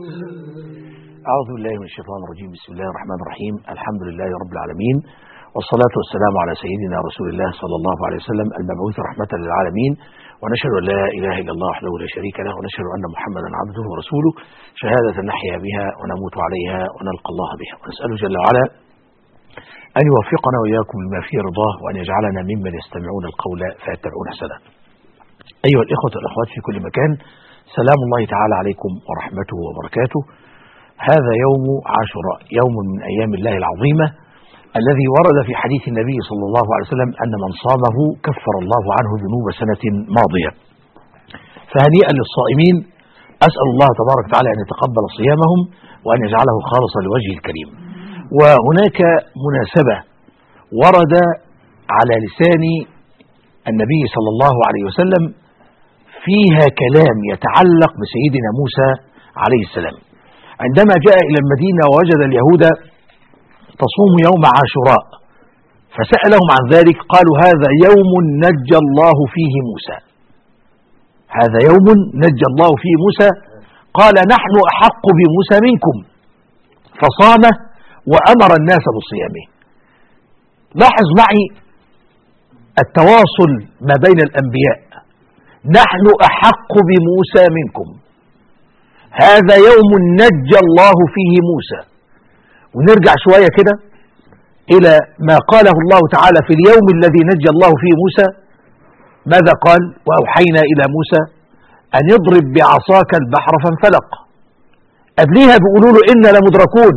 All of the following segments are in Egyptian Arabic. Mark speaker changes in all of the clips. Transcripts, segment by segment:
Speaker 1: أعوذ بالله من الشيطان الرجيم بسم الله الرحمن الرحيم الحمد لله رب العالمين والصلاة والسلام على سيدنا رسول الله صلى الله عليه وسلم المبعوث رحمة للعالمين ونشهد أن لا إله إلا الله وحده لا شريك له ونشهد أن محمدا عبده ورسوله شهادة نحيا بها ونموت عليها ونلقى الله بها ونسأله جل وعلا أن يوفقنا وإياكم لما فيه رضاه وأن يجعلنا ممن يستمعون القول فيتبعون أحسنه أيها الإخوة والأخوات في كل مكان سلام الله تعالى عليكم ورحمته وبركاته هذا يوم عاشوراء يوم من أيام الله العظيمة الذي ورد في حديث النبي صلى الله عليه وسلم أن من صامه كفر الله عنه ذنوب سنة ماضية فهنيئا للصائمين أسأل الله تبارك وتعالى أن يتقبل صيامهم وأن يجعله خالصا لوجهه الكريم وهناك مناسبة ورد على لسان النبي صلى الله عليه وسلم فيها كلام يتعلق بسيدنا موسى عليه السلام عندما جاء إلى المدينة ووجد اليهود تصوم يوم عاشوراء فسألهم عن ذلك قالوا هذا يوم نجى الله فيه موسى هذا يوم نجى الله فيه موسى قال نحن أحق بموسى منكم فصام وأمر الناس بصيامه لاحظ معي التواصل ما بين الأنبياء نحن أحق بموسى منكم هذا يوم نجى الله فيه موسى ونرجع شوية كده إلى ما قاله الله تعالى في اليوم الذي نجى الله فيه موسى ماذا قال وأوحينا إلى موسى أن يضرب بعصاك البحر فانفلق قبليها بيقولوا له إنا لمدركون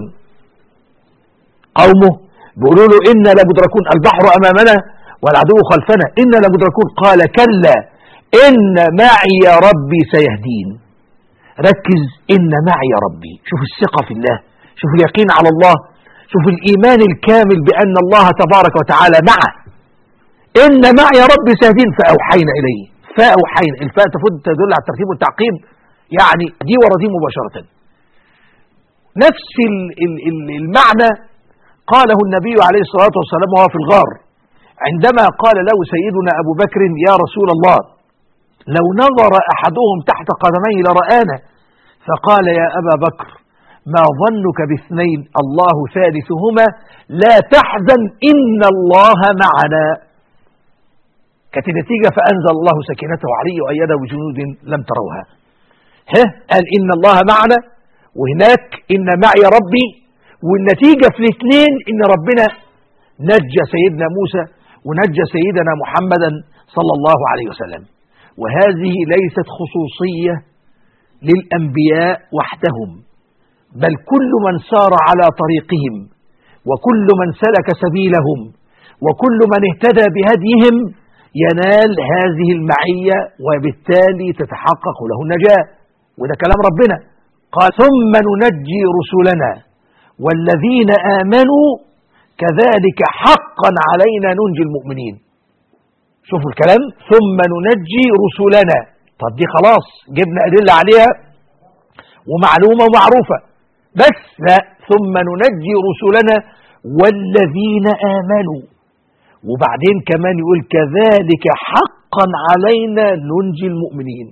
Speaker 1: قومه بيقولوا له إنا لمدركون البحر أمامنا والعدو خلفنا إنا لمدركون قال كلا إن معي ربي سيهدين ركز إن معي ربي شوف الثقة في الله شوف اليقين على الله شوف الإيمان الكامل بأن الله تبارك وتعالى معه إن معي ربي سيهدين فأوحينا إليه فأوحينا الفاء تفضل تدل على الترتيب والتعقيب يعني دي ورا دي مباشرة نفس المعنى قاله النبي عليه الصلاة والسلام وهو في الغار عندما قال له سيدنا أبو بكر يا رسول الله لو نظر أحدهم تحت قدميه لرآنا فقال يا أبا بكر ما ظنك باثنين الله ثالثهما لا تحزن إن الله معنا كانت النتيجة فأنزل الله سكينته عليه وأيده بجنود لم تروها ها قال إن الله معنا وهناك إن معي ربي والنتيجة في الاثنين إن ربنا نجى سيدنا موسى ونجى سيدنا محمدا صلى الله عليه وسلم وهذه ليست خصوصية للأنبياء وحدهم بل كل من سار على طريقهم وكل من سلك سبيلهم وكل من اهتدى بهديهم ينال هذه المعية وبالتالي تتحقق له النجاة وده كلام ربنا قال ثم ننجي رسلنا والذين آمنوا كذلك حقا علينا ننجي المؤمنين شوفوا الكلام ثم ننجي رسلنا طب دي خلاص جبنا أدلة عليها ومعلومة ومعروفة بس لا ثم ننجي رسلنا والذين آمنوا وبعدين كمان يقول كذلك حقا علينا ننجي المؤمنين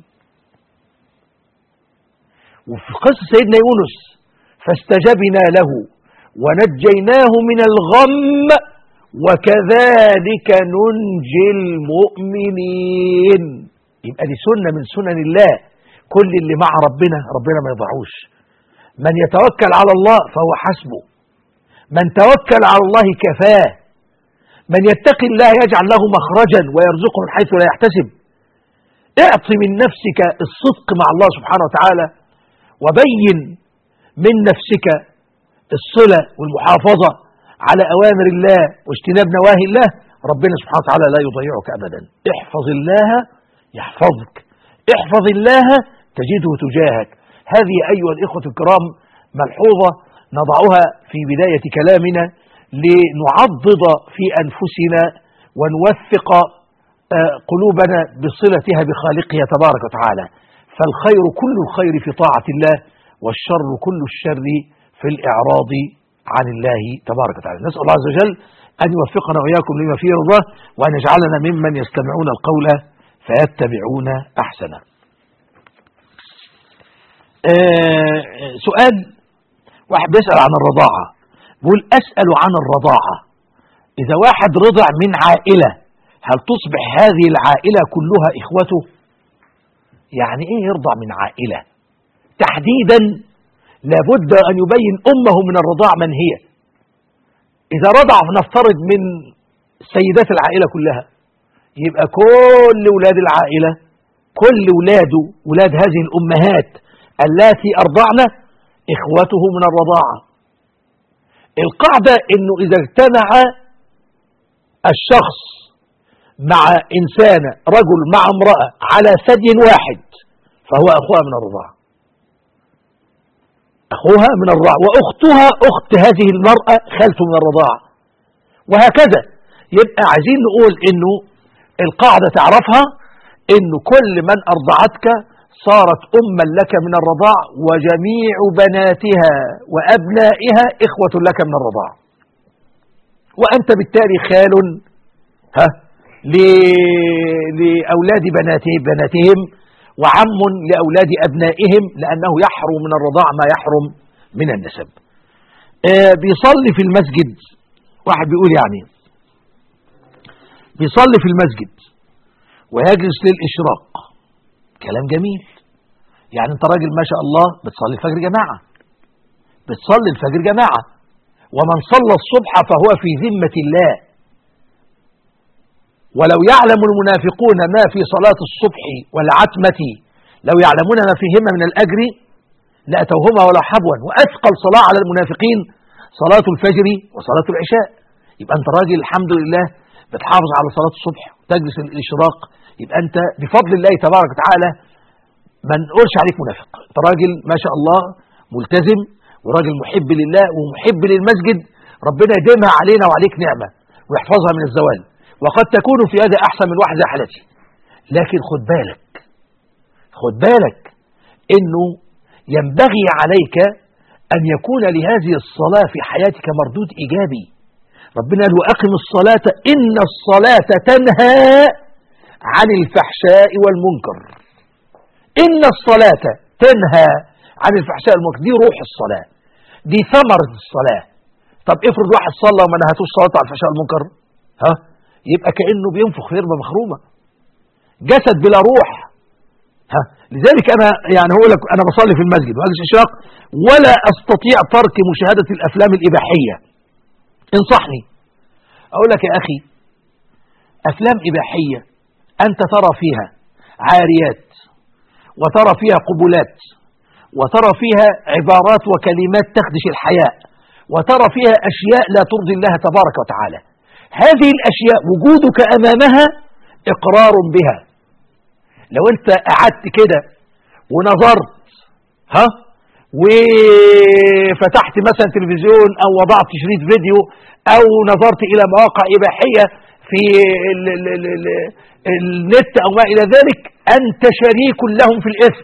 Speaker 1: وفي قصة سيدنا يونس فاستجبنا له ونجيناه من الغم وكذلك ننجي المؤمنين يبقى دي سنة من سنن الله كل اللي مع ربنا ربنا ما يضعوش من يتوكل على الله فهو حسبه من توكل على الله كفاه من يتقي الله يجعل له مخرجا ويرزقه من حيث لا يحتسب اعط من نفسك الصدق مع الله سبحانه وتعالى وبين من نفسك الصلة والمحافظة على أوامر الله واجتناب نواهي الله ربنا سبحانه وتعالى لا يضيعك أبدا احفظ الله يحفظك احفظ الله تجده تجاهك هذه أيها الإخوة الكرام ملحوظة نضعها في بداية كلامنا لنعضد في أنفسنا ونوثق قلوبنا بصلتها بخالقها تبارك وتعالى فالخير كل الخير في طاعة الله والشر كل الشر في الإعراض عن الله تبارك وتعالى نسأل الله عز وجل أن يوفقنا وإياكم لما فيه رضاه وأن يجعلنا ممن يستمعون القول فيتبعون أحسنه سؤال واحد بيسأل عن الرضاعة بيقول أسأل عن الرضاعة إذا واحد رضع من عائلة هل تصبح هذه العائلة كلها إخوته يعني إيه يرضع من عائلة تحديدا لابد أن يبين أمه من الرضاع من هي إذا رضع نفترض من سيدات العائلة كلها يبقى كل ولاد العائلة كل ولاده ولاد هذه الأمهات التي أرضعن إخوته من الرضاعة القاعدة أنه إذا اجتمع الشخص مع إنسان رجل مع امرأة على ثدي واحد فهو أخوها من الرضاعة أخوها من الرضاعة وأختها أخت هذه المرأة خالته من الرضاعة وهكذا يبقى عايزين نقول أنه القاعدة تعرفها أنه كل من أرضعتك صارت أما لك من الرضاع وجميع بناتها وأبنائها إخوة لك من الرضاع وأنت بالتالي خال ها لأولاد بناتهم, بناتهم وعم لأولاد أبنائهم لأنه يحرم من الرضاع ما يحرم من النسب آه بيصلي في المسجد واحد بيقول يعني بيصلي في المسجد ويجلس للإشراق كلام جميل يعني انت راجل ما شاء الله بتصلي الفجر جماعة بتصلي الفجر جماعة ومن صلى الصبح فهو في ذمة الله ولو يعلم المنافقون ما في صلاة الصبح والعتمة لو يعلمون ما فيهما من الأجر لأتوهما ولا حبوا وأثقل صلاة على المنافقين صلاة الفجر وصلاة العشاء يبقى أنت راجل الحمد لله بتحافظ على صلاة الصبح وتجلس الإشراق يبقى أنت بفضل الله تبارك وتعالى ما نقولش عليك منافق أنت راجل ما شاء الله ملتزم وراجل محب لله ومحب للمسجد ربنا يديمها علينا وعليك نعمة ويحفظها من الزوال وقد تكون في هذا أحسن من واحد زي حالتي لكن خد بالك خد بالك إنه ينبغي عليك أن يكون لهذه الصلاة في حياتك مردود إيجابي ربنا قال وأقم الصلاة إن الصلاة تنهى عن الفحشاء والمنكر إن الصلاة تنهى عن الفحشاء والمنكر دي روح الصلاة دي ثمرة الصلاة طب افرض واحد صلى وما نهتوش صلاة على الفحشاء والمنكر ها يبقى كأنه بينفخ في ربة مخرومة جسد بلا روح ها لذلك أنا يعني هقول لك أنا بصلي في المسجد وأجلس إشراق ولا أستطيع ترك مشاهدة الأفلام الإباحية انصحني أقول لك يا أخي أفلام إباحية أنت ترى فيها عاريات وترى فيها قبلات وترى فيها عبارات وكلمات تخدش الحياء وترى فيها أشياء لا ترضي الله تبارك وتعالى هذه الأشياء وجودك أمامها إقرار بها لو أنت قعدت كده ونظرت ها وفتحت مثلا تلفزيون أو وضعت شريط فيديو أو نظرت إلى مواقع إباحية في ال ال ال ال النت أو ما إلى ذلك أنت شريك لهم في الإثم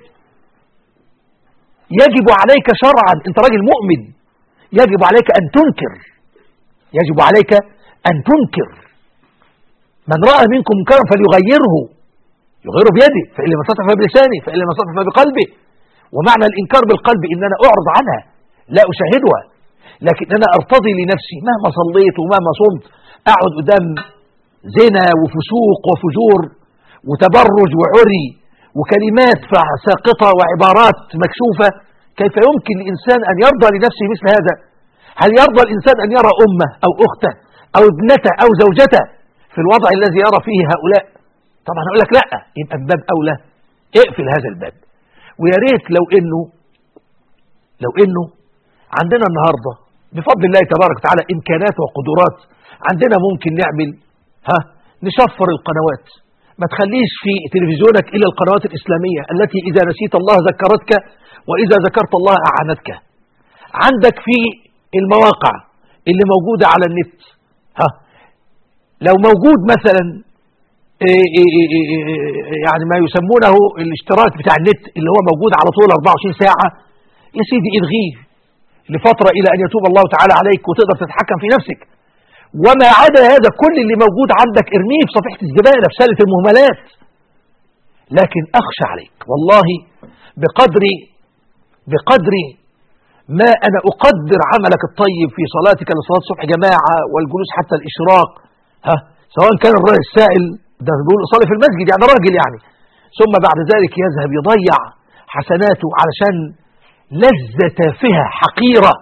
Speaker 1: يجب عليك شرعا أنت راجل مؤمن يجب عليك أن تنكر يجب عليك أن تنكر من رأى منكم منكرا فليغيره يغيره بيده فإن لم يستطع فبلسانه فإن لم يستطع فبقلبه ومعنى الإنكار بالقلب إن أنا أعرض عنها لا أشاهدها لكن أنا أرتضي لنفسي مهما صليت ومهما صمت أقعد قدام زنا وفسوق وفجور وتبرج وعري وكلمات ساقطة وعبارات مكشوفة كيف يمكن لإنسان أن يرضى لنفسه مثل هذا هل يرضى الإنسان أن يرى أمه أو أخته أو ابنته أو زوجته في الوضع الذي يرى فيه هؤلاء طبعا أقول لك لا يبقى الباب أولى اقفل هذا الباب ويا ريت لو إنه لو إنه عندنا النهاردة بفضل الله تبارك وتعالى إمكانات وقدرات عندنا ممكن نعمل ها نشفر القنوات ما تخليش في تلفزيونك إلا القنوات الإسلامية التي إذا نسيت الله ذكرتك وإذا ذكرت الله أعانتك عندك في المواقع اللي موجودة على النت ها لو موجود مثلا إيه إيه إيه يعني ما يسمونه الاشتراك بتاع النت اللي هو موجود على طول 24 ساعة يا سيدي الغيه لفترة إلى أن يتوب الله تعالى عليك وتقدر تتحكم في نفسك وما عدا هذا كل اللي موجود عندك ارميه في صفيحة الزبالة في سالة المهملات لكن أخشى عليك والله بقدر بقدر ما أنا أقدر عملك الطيب في صلاتك لصلاة الصبح جماعة والجلوس حتى الإشراق ها سواء كان الراجل السائل ده بيقول صلي في المسجد يعني راجل يعني ثم بعد ذلك يذهب يضيع حسناته علشان لذة تافهة حقيرة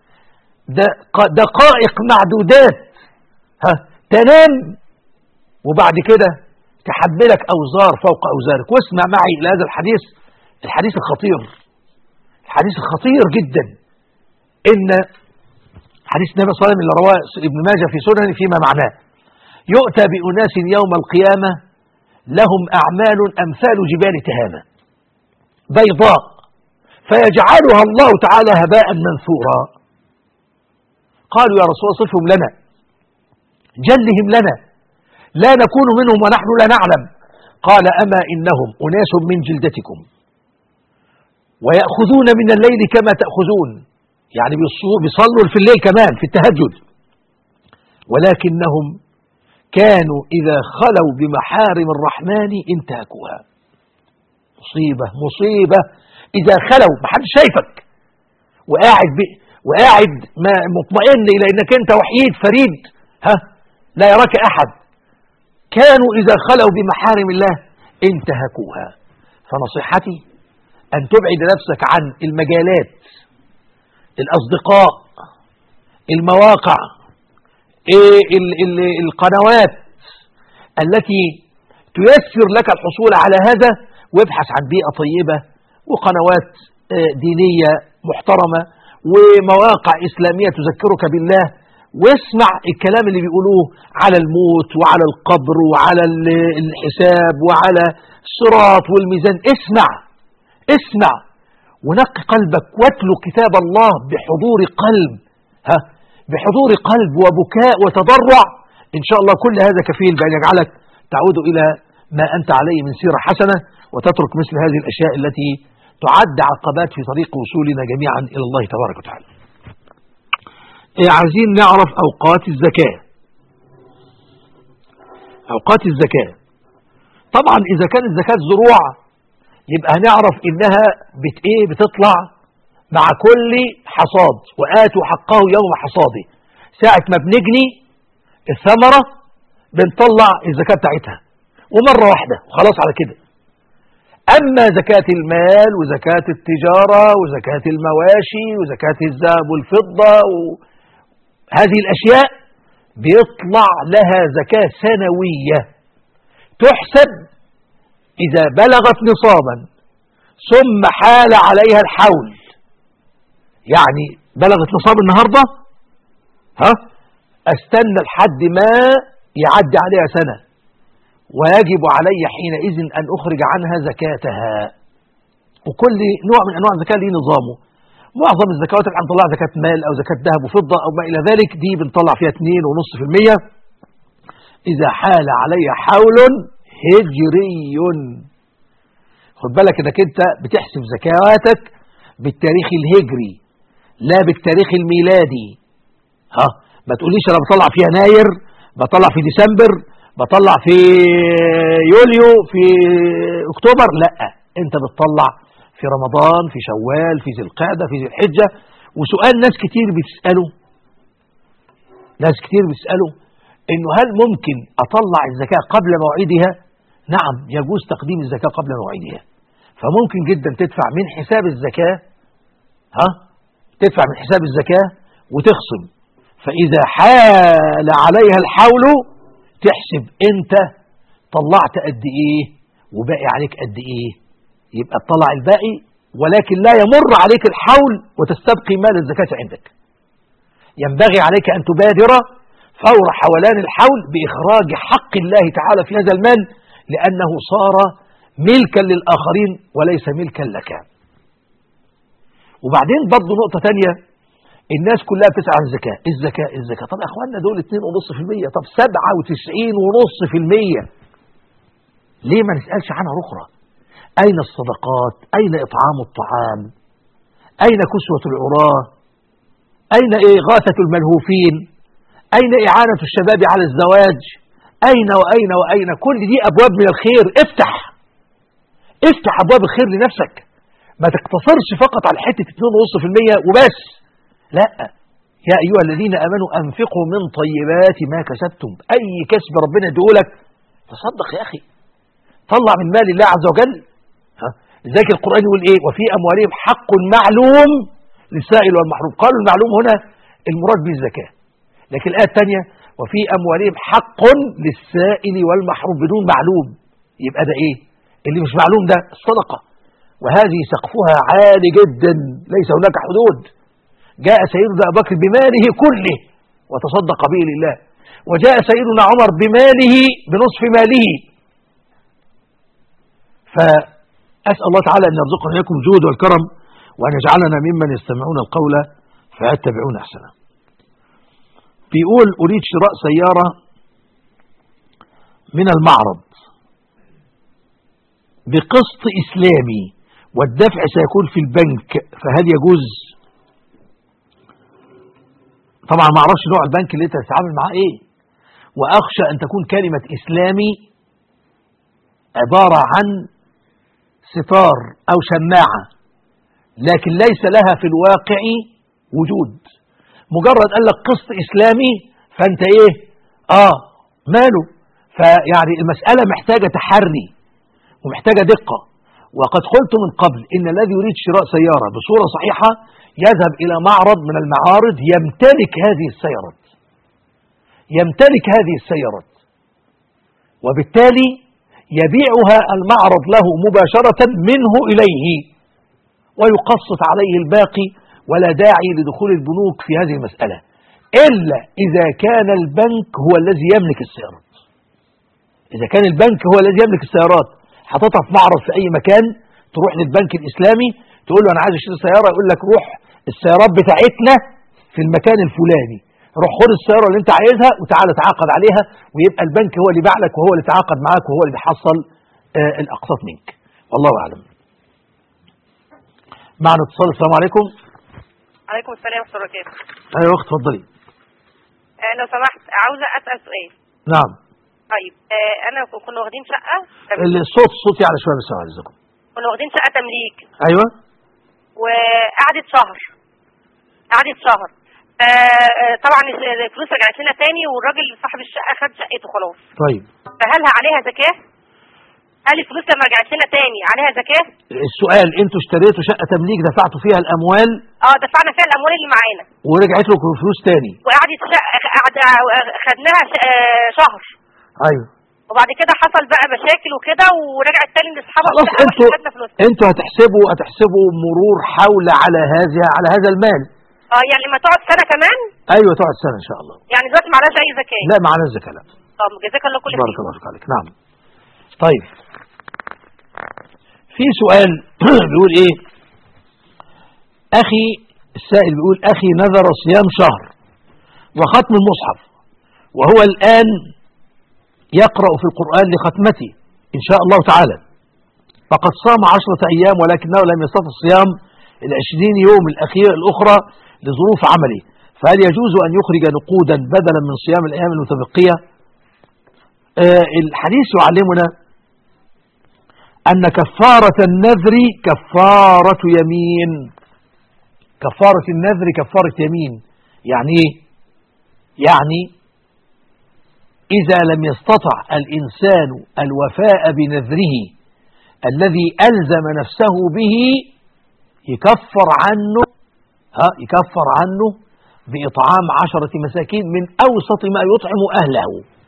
Speaker 1: دقائق معدودات ها تنام وبعد كده تحملك أوزار فوق أوزارك واسمع معي إلى هذا الحديث الحديث الخطير الحديث الخطير جدا إن حديث النبي صلى الله عليه وسلم اللي رواه ابن ماجه في سنن فيما معناه يؤتى بأناس يوم القيامة لهم أعمال أمثال جبال تهامة بيضاء فيجعلها الله تعالى هباء منثورا قالوا يا رسول الله صفهم لنا جلهم لنا لا نكون منهم ونحن لا نعلم قال أما إنهم أناس من جلدتكم ويأخذون من الليل كما تأخذون يعني بيصلوا في الليل كمان في التهجد ولكنهم كانوا إذا خلوا بمحارم الرحمن انتهكوها مصيبة مصيبة إذا خلوا محدش شايفك وقاعد ب... وقاعد ما مطمئن إلى أنك أنت وحيد فريد ها لا يراك أحد كانوا إذا خلوا بمحارم الله انتهكوها فنصيحتي أن تبعد نفسك عن المجالات الأصدقاء المواقع إيه القنوات التي تيسر لك الحصول على هذا وابحث عن بيئة طيبة وقنوات آه، دينية محترمة ومواقع إسلامية تذكرك بالله واسمع الكلام اللي بيقولوه على الموت وعلى القبر وعلى الحساب وعلى الصراط والميزان اسمع اسمع ونقي قلبك واتلو كتاب الله بحضور قلب ها بحضور قلب وبكاء وتضرع إن شاء الله كل هذا كفيل بأن يجعلك تعود إلى ما أنت عليه من سيرة حسنة وتترك مثل هذه الأشياء التي تعد عقبات في طريق وصولنا جميعا إلى الله تبارك وتعالى إيه، عايزين نعرف أوقات الزكاة أوقات الزكاة طبعا إذا كانت زكاة زروع يبقى هنعرف إنها بت إيه بتطلع مع كل حصاد وآتوا حقه يوم حصاده ساعة ما بنجني الثمرة بنطلع الزكاة بتاعتها ومرة واحدة وخلاص على كده أما زكاة المال وزكاة التجارة وزكاة المواشي وزكاة الذهب والفضة هذه الأشياء بيطلع لها زكاة سنوية تحسب إذا بلغت نصابا ثم حال عليها الحول يعني بلغت نصاب النهاردة ها استنى لحد ما يعدي عليها سنة ويجب علي حينئذ أن أخرج عنها زكاتها وكل نوع من أنواع الزكاة ليه نظامه معظم الزكوات اللي بنطلع زكاة مال أو زكاة ذهب وفضة أو ما إلى ذلك دي بنطلع فيها 2.5% إذا حال علي حول هجري خد بالك انك انت بتحسب زكواتك بالتاريخ الهجري لا بالتاريخ الميلادي ها ما تقوليش انا بطلع في يناير بطلع في ديسمبر بطلع في يوليو في اكتوبر لا انت بتطلع في رمضان في شوال في ذي القعدة في ذي الحجة وسؤال ناس كتير بتسأله ناس كتير بتسأله انه هل ممكن اطلع الزكاة قبل موعدها نعم يجوز تقديم الزكاة قبل موعدها فممكن جدا تدفع من حساب الزكاة ها تدفع من حساب الزكاة وتخصم فإذا حال عليها الحول تحسب انت طلعت قد ايه وباقي عليك قد ايه يبقى تطلع الباقي ولكن لا يمر عليك الحول وتستبقي مال الزكاة عندك ينبغي عليك أن تبادر فور حولان الحول بإخراج حق الله تعالى في هذا المال لأنه صار ملكا للآخرين وليس ملكا لك وبعدين برضه نقطة تانية الناس كلها بتسعى عن الزكاة الزكاة الزكاة طب يا اخوانا دول 2.5% طب 97.5% ليه ما نسألش عنها أخرى أين الصدقات أين إطعام الطعام أين كسوة العراة أين إغاثة الملهوفين أين إعانة الشباب على الزواج أين وأين وأين كل دي أبواب من الخير افتح افتح أبواب الخير لنفسك ما تقتصرش فقط على حتة 2.5% وبس لا يا أيها الذين آمنوا أنفقوا من طيبات ما كسبتم أي كسب ربنا يديهولك تصدق يا أخي طلع من مال الله عز وجل ها لذلك القرآن يقول إيه وفي أموالهم حق معلوم للسائل والمحروم قالوا المعلوم هنا المراد به الزكاة لكن الآية الثانية وفي أموالهم حق للسائل والمحروم بدون معلوم يبقى ده إيه اللي مش معلوم ده الصدقة وهذه سقفها عالي جدا ليس هناك حدود جاء سيدنا أبو بكر بماله كله وتصدق به لله وجاء سيدنا عمر بماله بنصف ماله فأسأل الله تعالى أن يرزقنا إياكم الجود والكرم وأن يجعلنا ممن يستمعون القول فيتبعون أحسنه بيقول أريد شراء سيارة من المعرض بقسط إسلامي والدفع سيكون في البنك فهل يجوز طبعا ما اعرفش نوع البنك اللي انت تتعامل معاه ايه واخشى ان تكون كلمة اسلامي عبارة عن ستار او شماعة لكن ليس لها في الواقع وجود مجرد قال لك قسط اسلامي فانت ايه اه ماله فيعني المسألة محتاجة تحري ومحتاجة دقة وقد قلت من قبل إن الذي يريد شراء سيارة بصورة صحيحة يذهب إلى معرض من المعارض يمتلك هذه السيارات يمتلك هذه السيارات وبالتالي يبيعها المعرض له مباشرة منه إليه ويقسط عليه الباقي ولا داعي لدخول البنوك في هذه المسألة إلا إذا كان البنك هو الذي يملك السيارات إذا كان البنك هو الذي يملك السيارات حاططها في معرض في أي مكان تروح للبنك الإسلامي تقول له أنا عايز أشتري سيارة يقول لك روح السيارات بتاعتنا في المكان الفلاني روح خد السيارة اللي أنت عايزها وتعالى تعاقد عليها ويبقى البنك هو اللي باع لك وهو اللي تعاقد معاك وهو اللي بيحصل آه الأقساط منك والله أعلم معنا اتصال السلام عليكم
Speaker 2: عليكم السلام ورحمة الله وبركاته
Speaker 1: أيوة أخت اتفضلي
Speaker 2: آه، لو سمحت عاوزة أسأل سؤال
Speaker 1: نعم
Speaker 2: طيب آه، أنا ك- كنا واخدين شقة تمليك.
Speaker 1: الصوت الصوت يعني شوية بس بعد إذنكم
Speaker 2: كنا واخدين شقة تمليك
Speaker 1: أيوة
Speaker 2: وقعدت شهر قعدت شهر آه، آه، طبعا الفلوس رجعت لنا تاني والراجل صاحب الشقة خد شقته خلاص
Speaker 1: طيب
Speaker 2: فهل عليها زكاة؟ هل الفلوس لما رجعت لنا تاني عليها زكاة؟
Speaker 1: السؤال انتوا اشتريتوا شقة تمليك دفعتوا فيها الأموال
Speaker 2: اه دفعنا فيها الأموال اللي معانا
Speaker 1: ورجعت لكم فلوس تاني
Speaker 2: وقعدت شقة قعد- خدناها ش- آه، شهر
Speaker 1: أيوة
Speaker 2: وبعد كده حصل بقى مشاكل وكده ورجعت تاني لاصحابها
Speaker 1: خلاص
Speaker 2: الشقة
Speaker 1: انتوا
Speaker 2: وخدنا فلوسنا
Speaker 1: انتوا هتحسبوا هتحسبوا مرور حول على هذا على هذا المال
Speaker 2: اه يعني لما تقعد سنة كمان
Speaker 1: ايوه تقعد سنة ان شاء الله
Speaker 2: يعني دلوقتي معلهاش أي زكاة
Speaker 1: لا معنا الزكاة لا
Speaker 2: طب جزاك الله كل
Speaker 1: بارك
Speaker 2: خير
Speaker 1: الله فيك عليك نعم طيب في سؤال بيقول ايه اخي السائل بيقول اخي نذر صيام شهر وختم المصحف وهو الان يقرأ في القرآن لختمته ان شاء الله تعالى فقد صام عشرة ايام ولكنه لم يستطع الصيام العشرين يوم الاخيرة الاخرى لظروف عمله فهل يجوز ان يخرج نقودا بدلا من صيام الايام المتبقيه آه، الحديث يعلمنا أن كفارة النذر كفارة يمين كفارة النذر كفارة يمين يعني إيه؟ يعني إذا لم يستطع الإنسان الوفاء بنذره الذي ألزم نفسه به يكفر عنه ها يكفر عنه بإطعام عشرة مساكين من أوسط ما يطعم أهله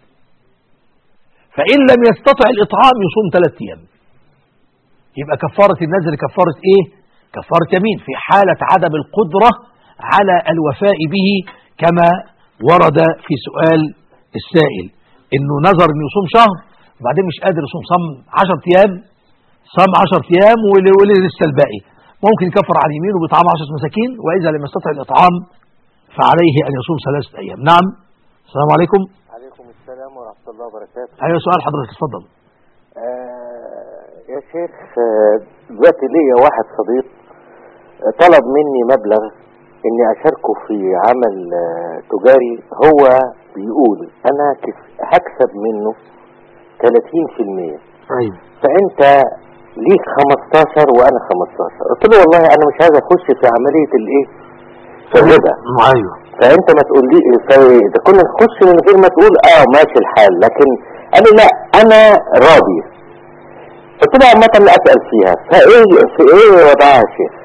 Speaker 1: فإن لم يستطع الإطعام يصوم ثلاثة أيام يبقى كفارة النذر كفارة إيه؟ كفارة يمين في حالة عدم القدرة على الوفاء به كما ورد في سؤال السائل إنه نذر إنه يصوم شهر وبعدين مش قادر يصوم صام 10 أيام صام 10 أيام ول- ولي لسه الباقي ممكن يكفر على يمينه بإطعام 10 مساكين وإذا لم يستطع الإطعام فعليه أن يصوم ثلاثة أيام نعم السلام عليكم
Speaker 3: عليكم السلام ورحمة الله وبركاته
Speaker 1: أيوة سؤال حضرتك اتفضل
Speaker 3: آه يا شيخ آه، دلوقتي ليا واحد صديق آه، طلب مني مبلغ اني اشاركه في عمل آه، تجاري هو بيقول انا كس- هكسب منه 30%
Speaker 1: أيوة
Speaker 3: فانت ليك 15 وانا 15 قلت له والله انا مش عايز اخش في عمليه الايه في الربا
Speaker 1: ايوه
Speaker 3: فانت ما تقول لي ده كنا نخش من غير ما تقول اه ماشي الحال لكن قال لي لا انا راضي قلت له عامه اسال فيها فايه في ايه وضعها يا شيخ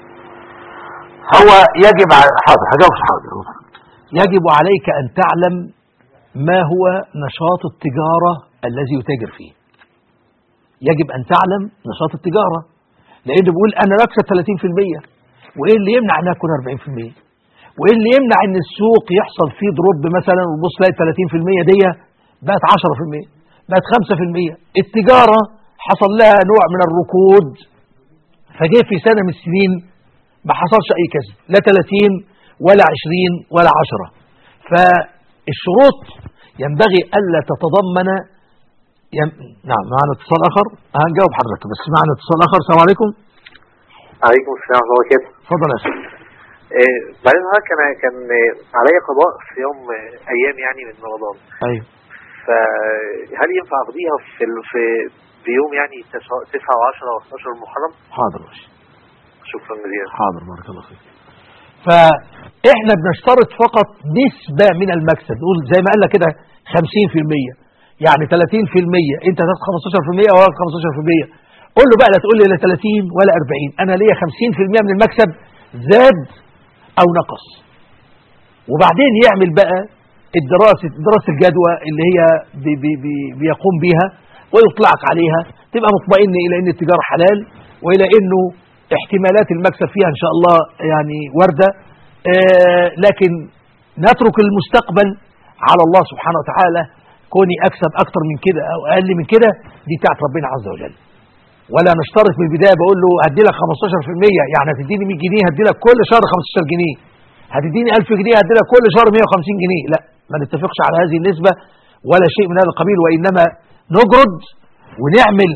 Speaker 1: هو يجب ع- حاضر هجاوب حاضر يجب عليك أن تعلم ما هو نشاط التجارة الذي يتاجر فيه يجب أن تعلم نشاط التجارة لأنه بيقول أنا بكسب 30% وإيه اللي يمنع أن أكون 40% وإيه اللي يمنع أن السوق يحصل فيه دروب مثلا وبص تلاقي 30% دي بقت 10% بقت 5% التجارة حصل لها نوع من الركود فجه في سنة من السنين ما حصلش أي كسب لا 30 ولا 20 ولا 10 فالشروط ينبغي ألا تتضمن يم... نعم معنا اتصال آخر هنجاوب حضرتك بس معنا اتصال آخر السلام عليكم
Speaker 4: عليكم السلام ورحمة الله وبركاته.
Speaker 1: اتفضل يا شيخ
Speaker 4: آه، بعدين حضرتك أنا كان آه، عليا قضاء في يوم آه، أيام يعني من رمضان.
Speaker 1: أيوه
Speaker 4: فهل ينفع أقضيها في ال- في في يوم يعني 9 و10 و11 المحرم؟
Speaker 1: حاضر يا شيخ
Speaker 4: شكرا جزيلا.
Speaker 1: حاضر بارك الله فيك فاحنا بنشترط فقط نسبة من المكسب نقول زي ما قال لك كده 50% يعني 30% انت تاخد 15% او 15% قول له بقى لا تقول لي لا 30 ولا 40 انا ليا 50% من المكسب زاد او نقص وبعدين يعمل بقى الدراسة دراسة الجدوى اللي هي بي بي بي بيقوم بيها ويطلعك عليها تبقى مطمئن إلى أن التجارة حلال وإلى أنه احتمالات المكسب فيها إن شاء الله يعني وردة آه لكن نترك المستقبل على الله سبحانه وتعالى كوني أكسب أكتر من كده أو أقل من كده دي بتاعت ربنا عز وجل ولا نشترط من البداية بقول له هدي لك 15% يعني هتديني 100 جنيه هدي لك كل شهر 15 جنيه هتديني 1000 جنيه هدي لك كل شهر 150 جنيه لا ما نتفقش على هذه النسبة ولا شيء من هذا القبيل وإنما نجرد ونعمل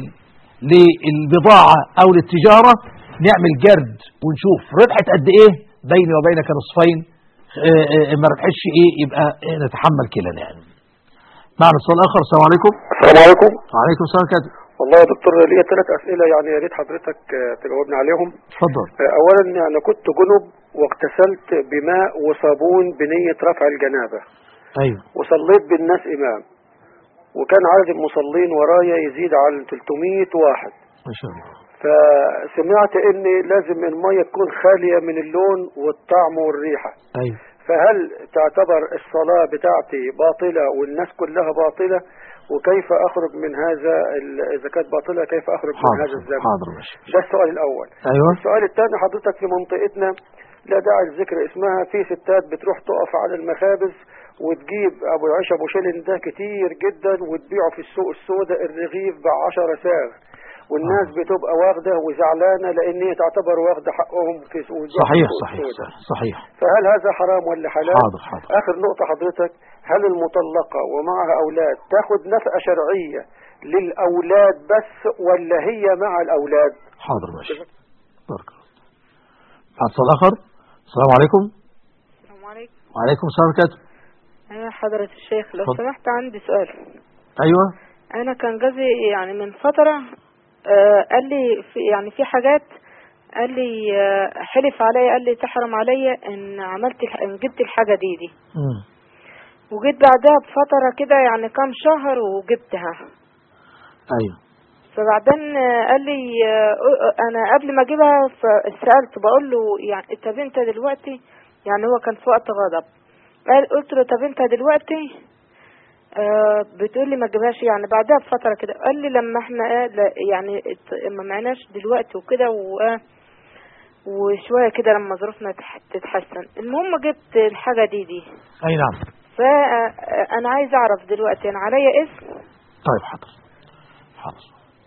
Speaker 1: للبضاعة أو للتجارة نعمل جرد ونشوف ربحت قد إيه بيني وبينك نصفين آه، آه، ما ربحتش إيه يبقى آه، نتحمل كلنا يعني معنا اتصال آخر السلام عليكم
Speaker 5: السلام عليكم
Speaker 1: وعليكم السلام كاتب
Speaker 5: والله يا دكتور ليا ثلاث اسئله يعني يا ريت حضرتك آه، تجاوبني عليهم
Speaker 1: اتفضل
Speaker 5: آه، اولا انا كنت جنب واغتسلت بماء وصابون بنيه رفع الجنابه
Speaker 1: أيوه
Speaker 5: وصليت بالناس امام وكان عدد المصلين ورايا يزيد عن 300 واحد
Speaker 1: ما شاء الله
Speaker 5: فسمعت ان لازم الميه تكون خاليه من اللون والطعم والريحه
Speaker 1: أيوه
Speaker 5: فهل تعتبر الصلاة بتاعتي باطلة والناس كلها باطلة وكيف أخرج من هذا ال- إذا كانت باطلة كيف أخرج من هذا
Speaker 1: حاضر
Speaker 5: الذنب
Speaker 1: حاضر ماشي
Speaker 5: ده السؤال الأول
Speaker 1: أيوه
Speaker 5: السؤال الثاني حضرتك في منطقتنا لا داعي لذكر اسمها في ستات بتروح تقف على المخابز وتجيب ابو العيش ابو شيلن ده كتير جدا وتبيعه في السوق السوداء الرغيف ب 10 ساغ والناس بتبقى واخده وزعلانه لان هي تعتبر واخده حقهم في سوق
Speaker 1: صحيح
Speaker 5: السوق
Speaker 1: صحيح
Speaker 5: السوداء.
Speaker 1: صحيح, صحيح.
Speaker 5: فهل هذا حرام ولا حلال؟
Speaker 1: حاضر حاضر
Speaker 5: آخر نقطة حضرتك هل المطلقة ومعها أولاد تاخد نفقة شرعية للأولاد بس ولا هي مع الأولاد؟
Speaker 1: حاضر ماشي بارك الله مع اتصال آخر السلام عليكم
Speaker 6: السلام عليكم
Speaker 1: وعليكم السلام كاتب
Speaker 6: أنا حضرة الشيخ لو
Speaker 1: اتفضل.
Speaker 6: سمحت عندي سؤال
Speaker 1: أيوه
Speaker 6: أنا كان جوزي يعني من فترة آه قال لي في يعني في حاجات قال لي آه حلف عليا قال لي تحرم عليا إن عملت الح- إن جبت الحاجة دي دي
Speaker 1: مم.
Speaker 6: وجيت بعدها بفترة كده يعني كام شهر وجبتها
Speaker 1: أيوه
Speaker 6: فبعدين آه، قال لي آه، انا قبل ما اجيبها فسالت بقول له يعني طب انت دلوقتي يعني هو كان في وقت غضب قال قلت له طب انت دلوقتي آه بتقول لي ما تجيبهاش يعني بعدها بفتره كده قال لي لما احنا آه لا- يعني ات- ما معناش دلوقتي وكده و- وشويه كده لما ظروفنا تح- تتحسن المهم جبت الحاجه دي دي
Speaker 1: أي نعم
Speaker 6: فانا عايز اعرف دلوقتي انا عليا اسم
Speaker 1: طيب حاضر حاضر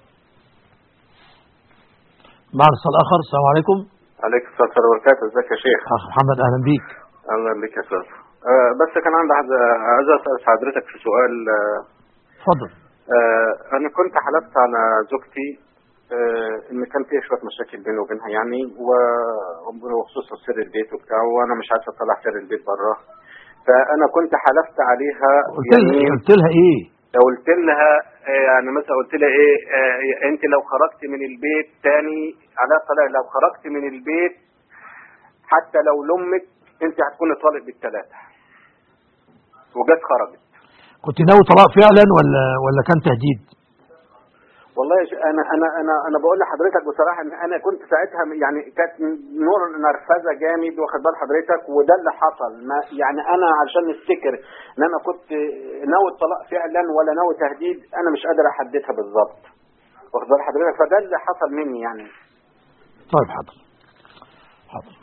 Speaker 1: معنا اتصال آخر السلام عليكم
Speaker 4: عليكم السلام ورحمة الله وبركاته ازيك يا شيخ
Speaker 1: أخ محمد أهلا بيك
Speaker 4: الله يخليك يا استاذ آه، بس كان عندي عايز عايز اسال حضرتك في سؤال آه،
Speaker 1: اتفضل
Speaker 4: آه، انا كنت حلفت على زوجتي آه، ان كان في شويه مشاكل بيني وبينها يعني و- وخصوصا سر البيت وبتاع وانا مش عارف اطلع سر البيت بره فانا كنت حلفت عليها
Speaker 1: قلت لها قلت لها إيه
Speaker 4: قلت لها آه، يعني مثلا قلت لها ايه آه، انت لو خرجت من البيت تاني على الطلاق لو خرجت من البيت حتى لو لامك انت هتكون طالق بالثلاثه وجت خرجت
Speaker 1: كنت ناوي طلاق فعلا ولا ولا كان تهديد
Speaker 4: والله يا ش- انا انا انا انا بقول لحضرتك بصراحه ان انا كنت ساعتها يعني كانت نور نرفزه جامد واخد بال حضرتك وده اللي حصل ما يعني انا عشان نفتكر ان انا كنت ناوي الطلاق فعلا ولا ناوي تهديد انا مش قادر احددها بالظبط واخد بال حضرتك فده اللي حصل مني يعني
Speaker 1: طيب حاضر حاضر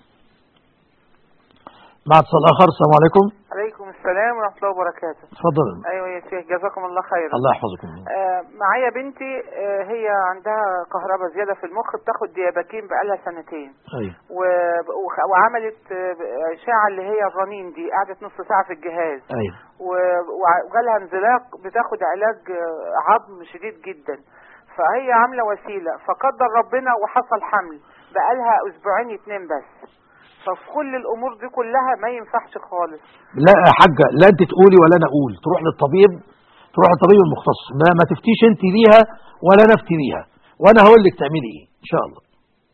Speaker 1: مع اتصال اخر السلام عليكم
Speaker 7: عليكم السلام ورحمة الله وبركاته
Speaker 1: اتفضل
Speaker 7: أيوة يا شيخ جزاكم الله خيرا
Speaker 1: الله يحفظكم
Speaker 7: آه معايا بنتي آه هي عندها كهرباء زيادة في المخ بتاخد دياباكين بقالها سنتين
Speaker 1: ايوه
Speaker 7: و... وخ- وعملت آه، أشعة اللي هي الرنين دي قعدت نص ساعة في الجهاز
Speaker 1: ايوه
Speaker 7: و- وع- وجالها انزلاق بتاخد علاج آه، عظم شديد جدا فهي عاملة وسيلة فقدر ربنا وحصل حمل بقالها أسبوعين اتنين بس ففي كل الأمور دي كلها ما ينفعش خالص
Speaker 1: لا يا حاجه لا انت تقولي ولا انا اقول تروح للطبيب تروح للطبيب المختص ما, ما تفتيش انت ليها ولا انا افتي ليها وانا هقول لك تعملي ايه ان شاء الله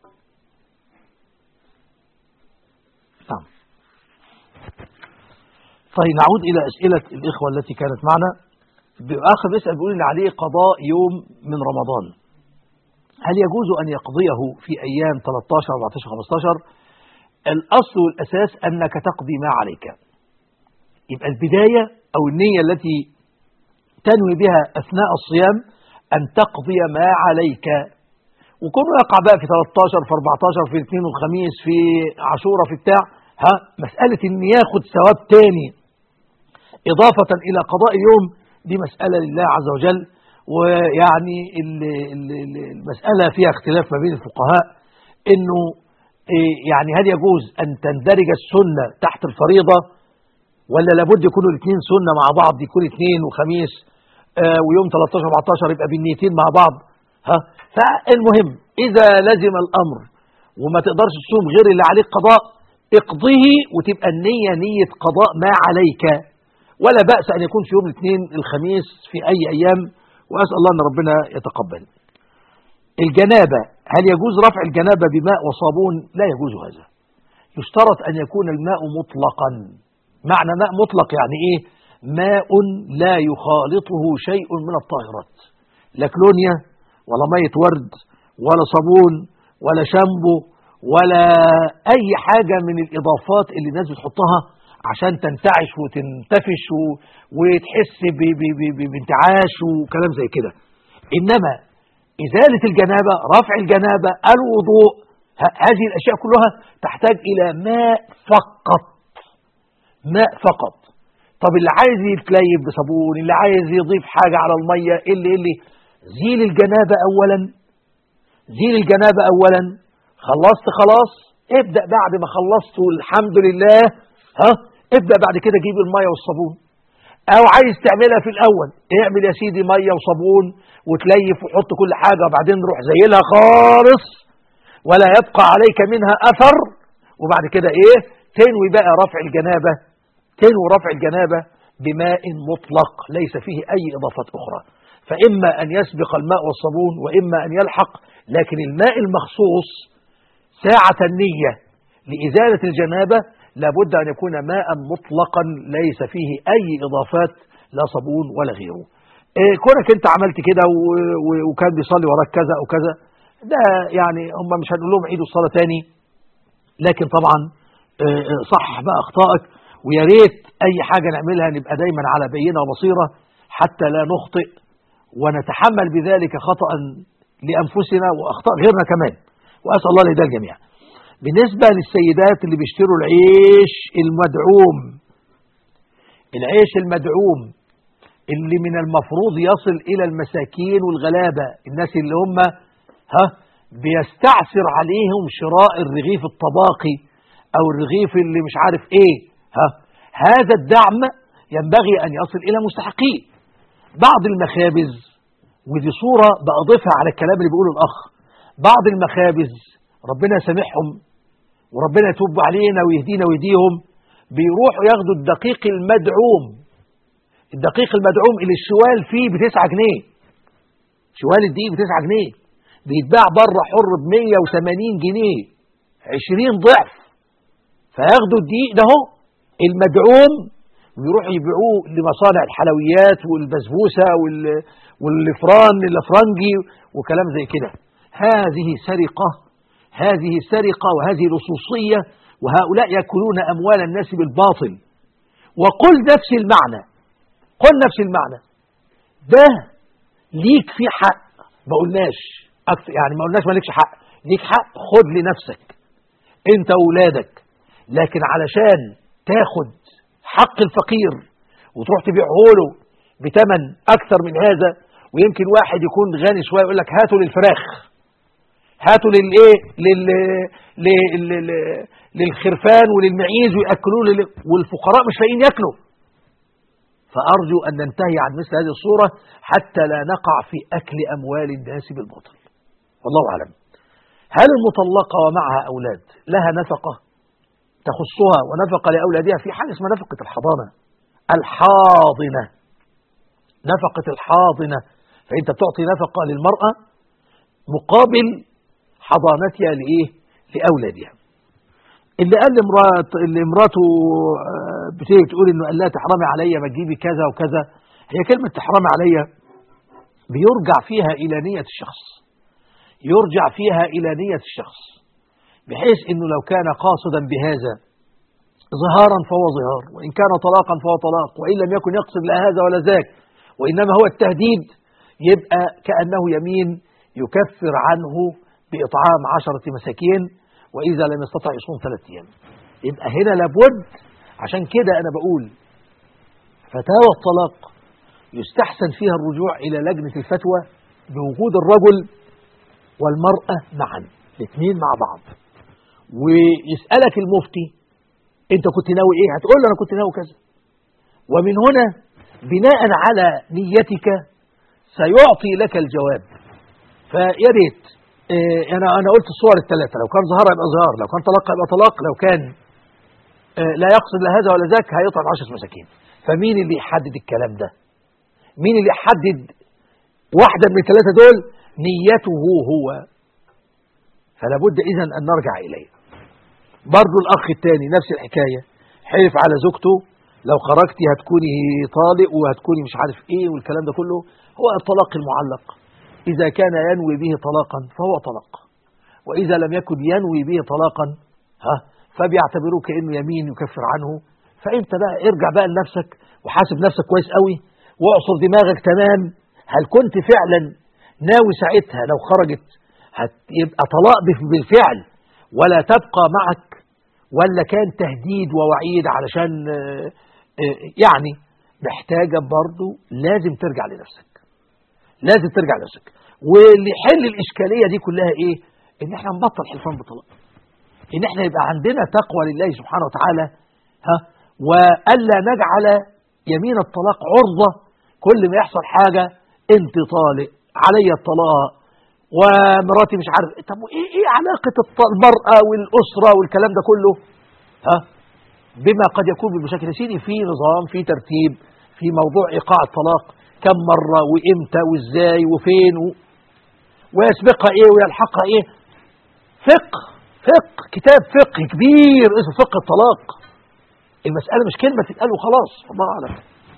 Speaker 1: نعم طيب نعود الى اسئله الاخوه التي كانت معنا اخ بيسال بيقول ان عليه قضاء يوم من رمضان هل يجوز ان يقضيه في ايام 13 14 15 الأصل والأساس أنك تقضي ما عليك يبقى البداية أو النية التي تنوي بها أثناء الصيام أن تقضي ما عليك وكون يقع بقى في 13 في 14 في الاثنين والخميس في عاشوره في بتاع ها مسألة إن ياخد ثواب تاني إضافة إلى قضاء اليوم دي مسألة لله عز وجل ويعني ال- ال- ال- المسألة فيها اختلاف ما بين الفقهاء إنه إيه يعني هل يجوز أن تندرج السنة تحت الفريضة ولا لابد يكونوا الاثنين سنة مع بعض يكون اثنين وخميس آه ويوم 13 14 يبقى بالنيتين مع بعض ها فالمهم إذا لزم الأمر وما تقدرش تصوم غير اللي عليك قضاء اقضيه وتبقى النية نية قضاء ما عليك ولا بأس أن يكون في يوم الاثنين الخميس في أي أيام وأسأل الله أن ربنا يتقبل الجنابة هل يجوز رفع الجنابة بماء وصابون لا يجوز هذا يشترط أن يكون الماء مطلقا معنى ماء مطلق يعني إيه ماء لا يخالطه شيء من الطاهرات لا كلونيا ولا مية ورد ولا صابون ولا شامبو ولا أي حاجة من الإضافات اللي الناس بتحطها عشان تنتعش وتنتفش و... وتحس ب... ب... ب... ب... بانتعاش وكلام زي كده إنما إزالة الجنابة رفع الجنابة الوضوء ه- هذه الأشياء كلها تحتاج إلى ماء فقط ماء فقط طب اللي عايز يتليف بصابون اللي عايز يضيف حاجة على المية اللي اللي زيل الجنابة أولا زيل الجنابة أولا خلصت خلاص ابدأ بعد ما خلصت والحمد لله ها ابدأ بعد كده جيب المية والصابون او عايز تعملها في الاول اعمل يا سيدي ميه وصابون وتليف وحط كل حاجه وبعدين روح زيلها خالص ولا يبقى عليك منها اثر وبعد كده ايه تنوي بقى رفع الجنابه تنوي رفع الجنابه بماء مطلق ليس فيه اي اضافات اخرى فاما ان يسبق الماء والصابون واما ان يلحق لكن الماء المخصوص ساعه النيه لازاله الجنابه لابد أن يكون ماء مطلقا ليس فيه أي إضافات لا صابون ولا غيره إيه كونك أنت عملت كده و- و- وكان بيصلي وراك كذا أو كذا ده يعني هم مش هنقول لهم عيدوا الصلاة تاني لكن طبعا آه، آه، صحح بقى أخطائك ويا ريت أي حاجة نعملها نبقى دايما على بينة وبصيرة حتى لا نخطئ ونتحمل بذلك خطأ لأنفسنا وأخطاء غيرنا كمان وأسأل الله لهداية الجميع بالنسبة للسيدات اللي بيشتروا العيش المدعوم العيش المدعوم اللي من المفروض يصل إلى المساكين والغلابة الناس اللي هم ها بيستعسر عليهم شراء الرغيف الطباقي أو الرغيف اللي مش عارف إيه ها هذا الدعم ينبغي أن يصل إلى مستحقيه بعض المخابز ودي صورة بأضيفها على الكلام اللي بيقوله الأخ بعض المخابز ربنا يسامحهم وربنا يتوب علينا ويهدينا ويهديهم بيروحوا ياخدوا الدقيق المدعوم الدقيق المدعوم اللي الشوال فيه بتسعة جنيه شوال الدقيق بتسعة جنيه بيتباع بره حر ب 180 جنيه 20 ضعف فياخدوا الدقيق ده هو المدعوم ويروحوا يبيعوه لمصانع الحلويات والبسبوسه وال والفران الافرنجي وكلام زي كده هذه سرقه هذه سرقه وهذه لصوصيه وهؤلاء ياكلون اموال الناس بالباطل وقل نفس المعنى قل نفس المعنى ده ليك في حق ما قلناش أكثر يعني ما قلناش مالكش حق ليك حق خد لنفسك انت واولادك لكن علشان تاخد حق الفقير وتروح تبيعه له بثمن اكثر من هذا ويمكن واحد يكون غني شويه يقول لك هاتوا للفراخ هاتوا للايه لل... لل... لل... للخرفان وللمعيز وياكلوه لل... والفقراء مش لاقيين ياكلوا فارجو ان ننتهي عن مثل هذه الصوره حتى لا نقع في اكل اموال الناس بالباطل والله اعلم هل المطلقه ومعها اولاد لها نفقه تخصها ونفقه لاولادها في حاجه اسمها نفقه الحضانه الحاضنه نفقه الحاضنه فانت بتعطي نفقه للمراه مقابل حضانتها لايه لاولادها اللي قال لمرات اللي مراته آه، بتيجي تقول انه قال لها تحرمي عليا ما تجيبي كذا وكذا هي كلمه تحرمي عليا بيرجع فيها الى نيه الشخص يرجع فيها الى نيه الشخص بحيث انه لو كان قاصدا بهذا ظهارا فهو ظهار وان كان طلاقا فهو طلاق وان لم يكن يقصد لا هذا ولا ذاك وانما هو التهديد يبقى كانه يمين يكفر عنه باطعام عشره مساكين وإذا لم يستطع يصوم ثلاثة أيام يبقى هنا لابد عشان كده أنا بقول فتاوى الطلاق يستحسن فيها الرجوع إلى لجنة الفتوى بوجود الرجل والمرأة معا الاثنين مع بعض ويسألك المفتي أنت كنت ناوي إيه؟ هتقول له أنا كنت ناوي كذا ومن هنا بناء على نيتك سيعطي لك الجواب فيا ريت إيه انا انا قلت الصور الثلاثه لو كان ظهار يبقى ظهار لو كان طلاق يبقى طلاق لو كان إيه لا يقصد لا هذا ولا ذاك هيطعم 10 مساكين فمين اللي يحدد الكلام ده مين اللي يحدد واحده من الثلاثه دول نيته هو فلا بد اذا ان نرجع اليه برضه الاخ الثاني نفس الحكايه حلف على زوجته لو خرجتي هتكوني طالق وهتكوني مش عارف ايه والكلام ده كله هو الطلاق المعلق إذا كان ينوي به طلاقا فهو طلاق وإذا لم يكن ينوي به طلاقا ها فبيعتبروه كأنه يمين يكفر عنه فأنت بقى ارجع بقى لنفسك وحاسب نفسك كويس قوي واعصر دماغك تمام هل كنت فعلا ناوي ساعتها لو خرجت هتبقى طلاق بالفعل ولا تبقى معك ولا كان تهديد ووعيد علشان يعني محتاجة برضو لازم ترجع لنفسك لازم ترجع لنفسك واللي يحل الاشكاليه دي كلها ايه ان احنا نبطل حلفان بالطلاق ان احنا يبقى عندنا تقوى لله سبحانه وتعالى ها والا نجعل يمين الطلاق عرضه كل ما يحصل حاجه انت طالق علي الطلاق ومراتي مش عارف طب ايه ايه علاقه المراه والاسره والكلام ده كله ها بما قد يكون بالمشاكل يا سيدي في نظام في ترتيب في موضوع ايقاع الطلاق كم مرة وإمتى وإزاي وفين و... ويسبقها إيه ويلحقها إيه فقه فقه كتاب فقه كبير اسمه فقه الطلاق المسألة مش كلمة تتقال وخلاص الله أعلم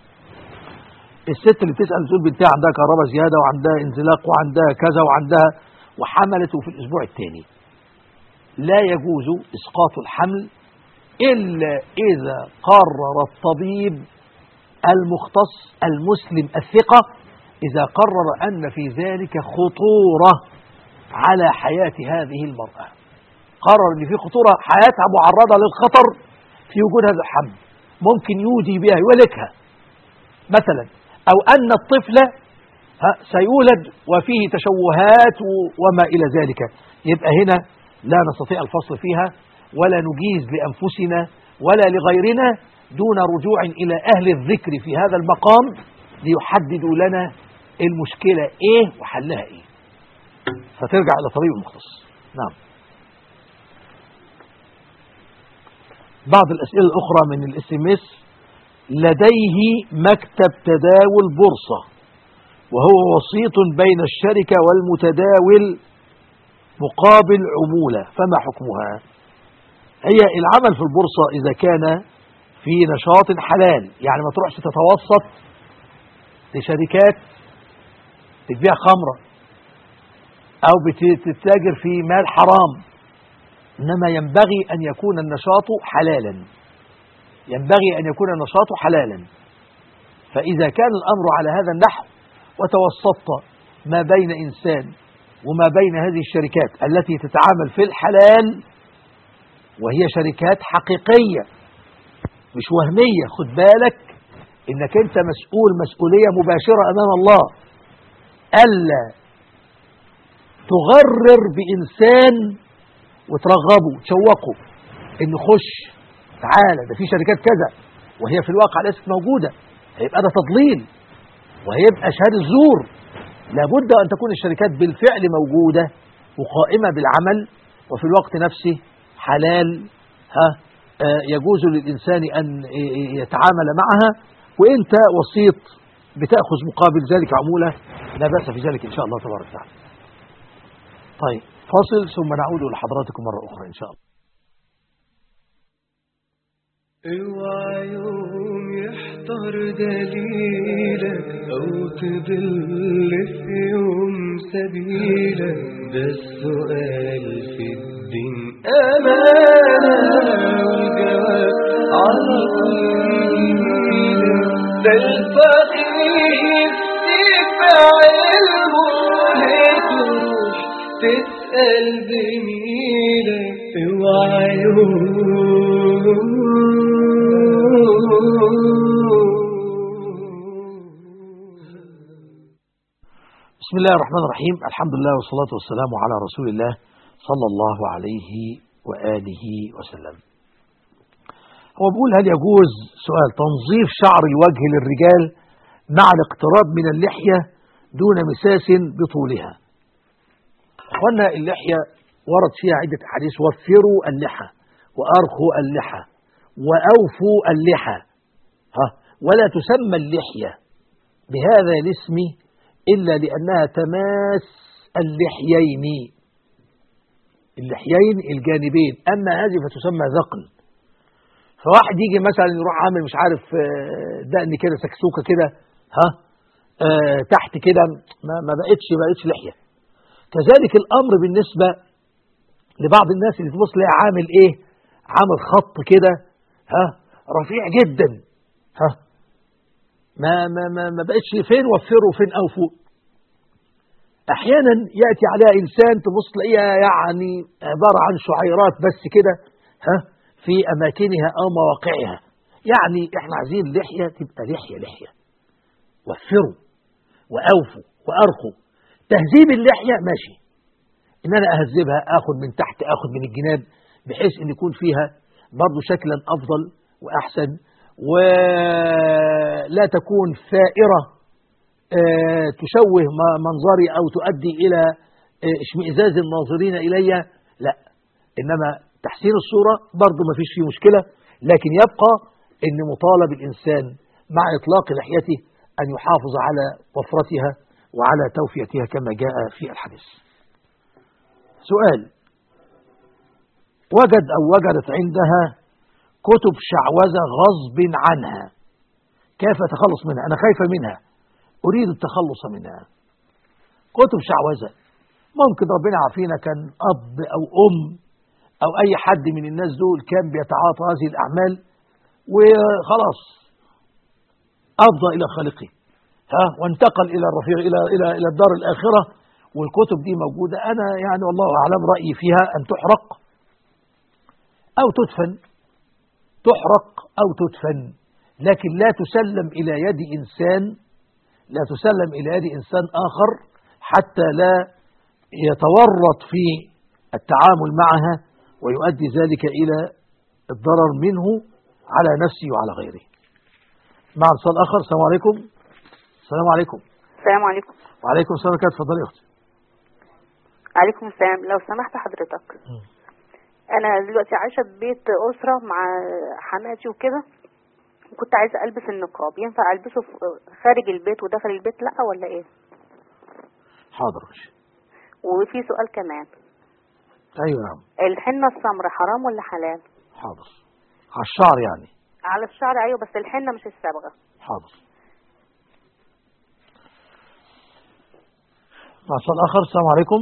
Speaker 1: الست اللي بتسأل تقول بنتها عندها كهرباء زيادة وعندها انزلاق وعندها كذا وعندها وحملته في الأسبوع الثاني لا يجوز إسقاط الحمل إلا إذا قرر الطبيب المختص المسلم الثقة إذا قرر أن في ذلك خطورة على حياة هذه المرأة قرر أن في خطورة حياتها معرضة للخطر في وجود هذا الحمل ممكن يودي بها يولدها مثلا أو أن الطفل سيولد وفيه تشوهات وما إلى ذلك يبقى هنا لا نستطيع الفصل فيها ولا نجيز لأنفسنا ولا لغيرنا دون رجوع إلى أهل الذكر في هذا المقام ليحددوا لنا المشكلة إيه وحلها إيه فترجع إلى طبيب مختص نعم بعض الأسئلة الأخرى من الاس ام اس لديه مكتب تداول بورصة وهو وسيط بين الشركة والمتداول مقابل عمولة فما حكمها هي العمل في البورصة إذا كان في نشاط حلال يعني ما تروحش تتوسط لشركات بتبيع خمرة أو بتتاجر في مال حرام إنما ينبغي أن يكون النشاط حلالا ينبغي أن يكون النشاط حلالا فإذا كان الأمر على هذا النحو وتوسطت ما بين إنسان وما بين هذه الشركات التي تتعامل في الحلال وهي شركات حقيقية مش وهمية خد بالك إنك أنت مسؤول مسؤولية مباشرة أمام الله ألا تغرر بإنسان وترغبه تشوقه إنه خش تعالى ده في شركات كذا وهي في الواقع ليست موجودة هيبقى ده تضليل وهيبقى شهادة زور لابد أن تكون الشركات بالفعل موجودة وقائمة بالعمل وفي الوقت نفسه حلال ها آه، يجوز للإنسان أن يتعامل معها وإنت وسيط بتأخذ مقابل ذلك عمولة لا بأس في ذلك إن شاء الله تبارك وتعالى طيب فاصل ثم نعود لحضراتكم مرة أخرى إن شاء الله
Speaker 8: اوعى يوم يحضر دليلك او تضل في يوم سبيلك ده السؤال في الدين امانه والجواب على طريقك ده الفقيه يدفع علمه تروح تسأل بميلك اوعى يوم
Speaker 1: بسم الله الرحمن الرحيم الحمد لله والصلاة والسلام على رسول الله صلى الله عليه وآله وسلم هو بيقول هل يجوز سؤال تنظيف شعر الوجه للرجال مع الاقتراب من اللحية دون مساس بطولها أخوانا اللحية ورد فيها عدة أحاديث وفروا اللحى وأرخوا اللحى وأوفوا اللحى ها ولا تسمى اللحية بهذا الاسم إلا لأنها تماس اللحيين اللحيين الجانبين أما هذه فتسمى ذقن فواحد يجي مثلا يروح عامل مش عارف آه، دقن كده سكسوكة كده ها آه، تحت كده ما ما بقتش ما بقتش لحية كذلك الأمر بالنسبة لبعض الناس اللي تبص لها عامل إيه عامل خط كده ها رفيع جدا ها ما ما ما, ما بقتش فين وفروا فين أوفوا أحيانا يأتي عليها إنسان تبص تلاقيها يعني عبارة عن شعيرات بس كده ها في أماكنها أو مواقعها يعني إحنا عايزين لحية تبقى لحية لحية وفروا وأوفوا وأرخوا تهذيب اللحية ماشي إن أنا أهذبها آخد من تحت آخد من الجناب بحيث أن يكون فيها برضو شكلا أفضل وأحسن ولا تكون ثائرة آه، تشوه م- منظري أو تؤدي إلى آه، اشمئزاز الناظرين إلي لا إنما تحسين الصورة برضو ما فيش فيه مشكلة لكن يبقى أن مطالب الإنسان مع إطلاق لحيته أن يحافظ على وفرتها وعلى توفيتها كما جاء في الحديث سؤال وجد أو وجدت عندها كتب شعوذة غصب عنها كيف أتخلص منها أنا خايفة منها أريد التخلص منها كتب شعوذة ممكن ربنا يعافينا كان أب أو أم أو أي حد من الناس دول كان بيتعاطى هذه الأعمال وخلاص أفضى إلى خالقه ها وانتقل إلى الرفيق إلى إلى إلى الدار الآخرة والكتب دي موجودة أنا يعني والله أعلم رأيي فيها أن تحرق أو تدفن تحرق أو تدفن لكن لا تسلم إلى يد إنسان لا تسلم إلى يد إنسان آخر حتى لا يتورط في التعامل معها ويؤدي ذلك إلى الضرر منه على نفسه وعلى غيره مع اتصال آخر السلام عليكم السلام عليكم
Speaker 9: السلام عليكم
Speaker 1: وعليكم السلام كيف تفضلي يا أختي
Speaker 9: عليكم السلام لو سمحت حضرتك انا دلوقتي عايشه في بيت اسره مع حماتي وكده وكنت عايزة ألبس النقاب ينفع ألبسه في- خارج البيت وداخل البيت لأ ولا إيه
Speaker 1: حاضر ماشي
Speaker 9: وفي سؤال كمان
Speaker 1: ايوه نعم
Speaker 9: الحنة السمراء حرام ولا حلال
Speaker 1: حاضر على الشعر يعني
Speaker 9: على الشعر أيوة بس الحنة مش الصبغة
Speaker 1: حاضر مع سؤال آخر السلام عليكم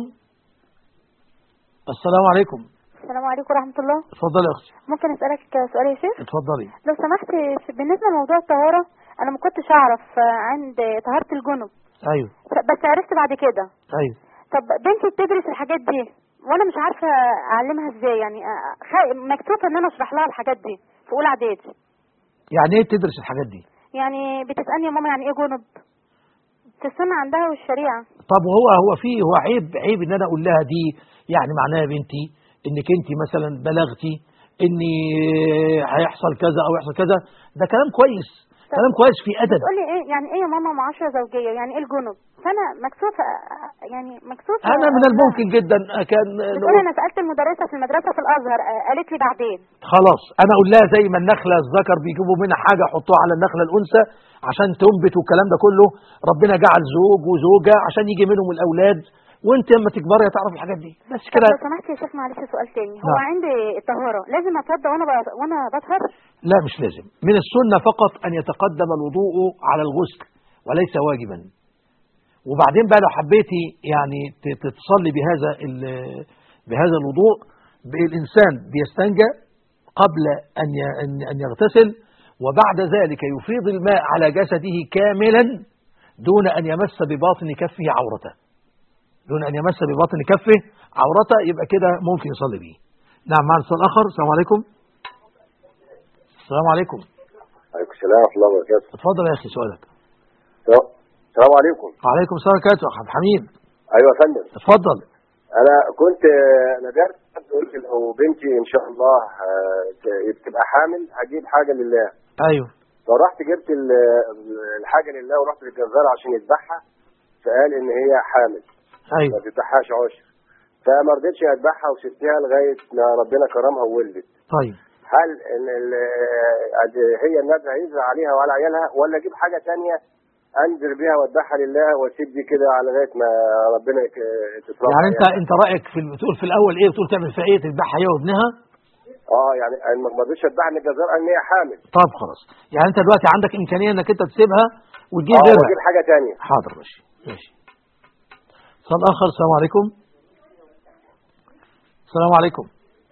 Speaker 1: السلام عليكم
Speaker 10: السلام عليكم ورحمة الله
Speaker 1: اتفضلي يا أختي
Speaker 10: ممكن أسألك سؤال يا شيخ
Speaker 1: اتفضلي
Speaker 10: لو سمحت بالنسبة لموضوع الطهارة أنا ما كنتش أعرف عند طهارة الجنب
Speaker 1: أيوه
Speaker 10: بس عرفت بعد كده
Speaker 1: أيوه
Speaker 10: طب بنتي بتدرس الحاجات دي وأنا مش عارفة أعلمها إزاي يعني خ- مكتوب إن أنا أشرح لها الحاجات دي في أولى إعدادي
Speaker 1: يعني إيه تدرس الحاجات دي
Speaker 10: يعني بتسألني يا ماما يعني إيه جنب في السنة عندها والشريعة
Speaker 1: طب هو هو فيه هو عيب عيب ان انا اقول لها دي يعني معناها يا بنتي انك انت مثلا بلغتي ان هيحصل كذا او يحصل كذا ده كلام كويس كلام كويس في ادب
Speaker 10: بتقولي إيه يعني إيه يا ماما معاشرة زوجية يعني إيه الجنب فأنا مكسوفة يعني مكسوفة
Speaker 1: انا من الممكن جدا كان
Speaker 10: بتقولي أنا سألت المدرسة في المدرسة في الأزهر قالت لي بعدين
Speaker 1: خلاص انا اقول لها زي ما النخله الذكر بيجيبوا منها حاجه يحطوها على النخله الانثى عشان تنبت والكلام ده كله ربنا جعل زوج وزوجه عشان يجي منهم الاولاد وانت لما تكبري هتعرف الحاجات دي بس
Speaker 10: طب
Speaker 1: كده
Speaker 10: لو سمحت يا شيخ معلش سؤال تاني هو
Speaker 1: نعم.
Speaker 10: عندي الطهارة لازم اتوضى وانا ب... وانا بطهر
Speaker 1: لا مش لازم من السنة فقط أن يتقدم الوضوء على الغسل وليس واجبا وبعدين بقى لو حبيتي يعني ت- تتصلي بهذا ال- بهذا الوضوء ب- الإنسان بيستنجى قبل أن ي- أن- أن يغتسل وبعد ذلك يفيض الماء على جسده كاملا دون أن يمس بباطن كفه عورته دون أن يمس بباطن كفه عورته يبقى كده ممكن يصلي به نعم معنا اتصال آخر السلام عليكم السلام عليكم
Speaker 11: عليكم السلام ورحمة الله وبركاته
Speaker 1: اتفضل يا اخي سؤالك
Speaker 11: السلام عليكم
Speaker 1: وعليكم السلام ورحمه الله عبد الحميد
Speaker 11: أيوة يا فندم
Speaker 1: اتفضل
Speaker 11: أنا كنت آه، نذرت قلت لو بنتي إن شاء الله آه، ت- تبقى حامل هجيب حاجة لله
Speaker 1: ايوه
Speaker 11: فرحت جبت ال- الحاجة لله ورحت للجزار عشان يذبحها فقال إن هي حامل
Speaker 1: ايوه
Speaker 11: ما بيذبحهاش عشر فما رضيتش أذبحها وسبتها لغاية ما ربنا كرمها وولدت
Speaker 1: طيب
Speaker 11: هل إن ال- آه، هي النذر هيزرع عليها وعلى عيالها ولا أجيب حاجة تانية انذر بيها واذبحها لله واسيب دي كده على لغايه ما ربنا يك- تتربى
Speaker 1: يعني انت انت رايك في بتقول في الاول ايه بتقول تعمل فيها ايه تذبحها هي وابنها
Speaker 11: اه يعني أنا ما رضيتش اذبحها ان الجزار قال ان هي حامل
Speaker 1: طب خلاص يعني انت دلوقتي عندك امكانيه انك انت تسيبها وتجيب
Speaker 11: اه
Speaker 1: غيرها
Speaker 11: واجيب حاجه تانية
Speaker 1: حاضر ماشي ماشي اتصال اخر السلام عليكم السلام عليكم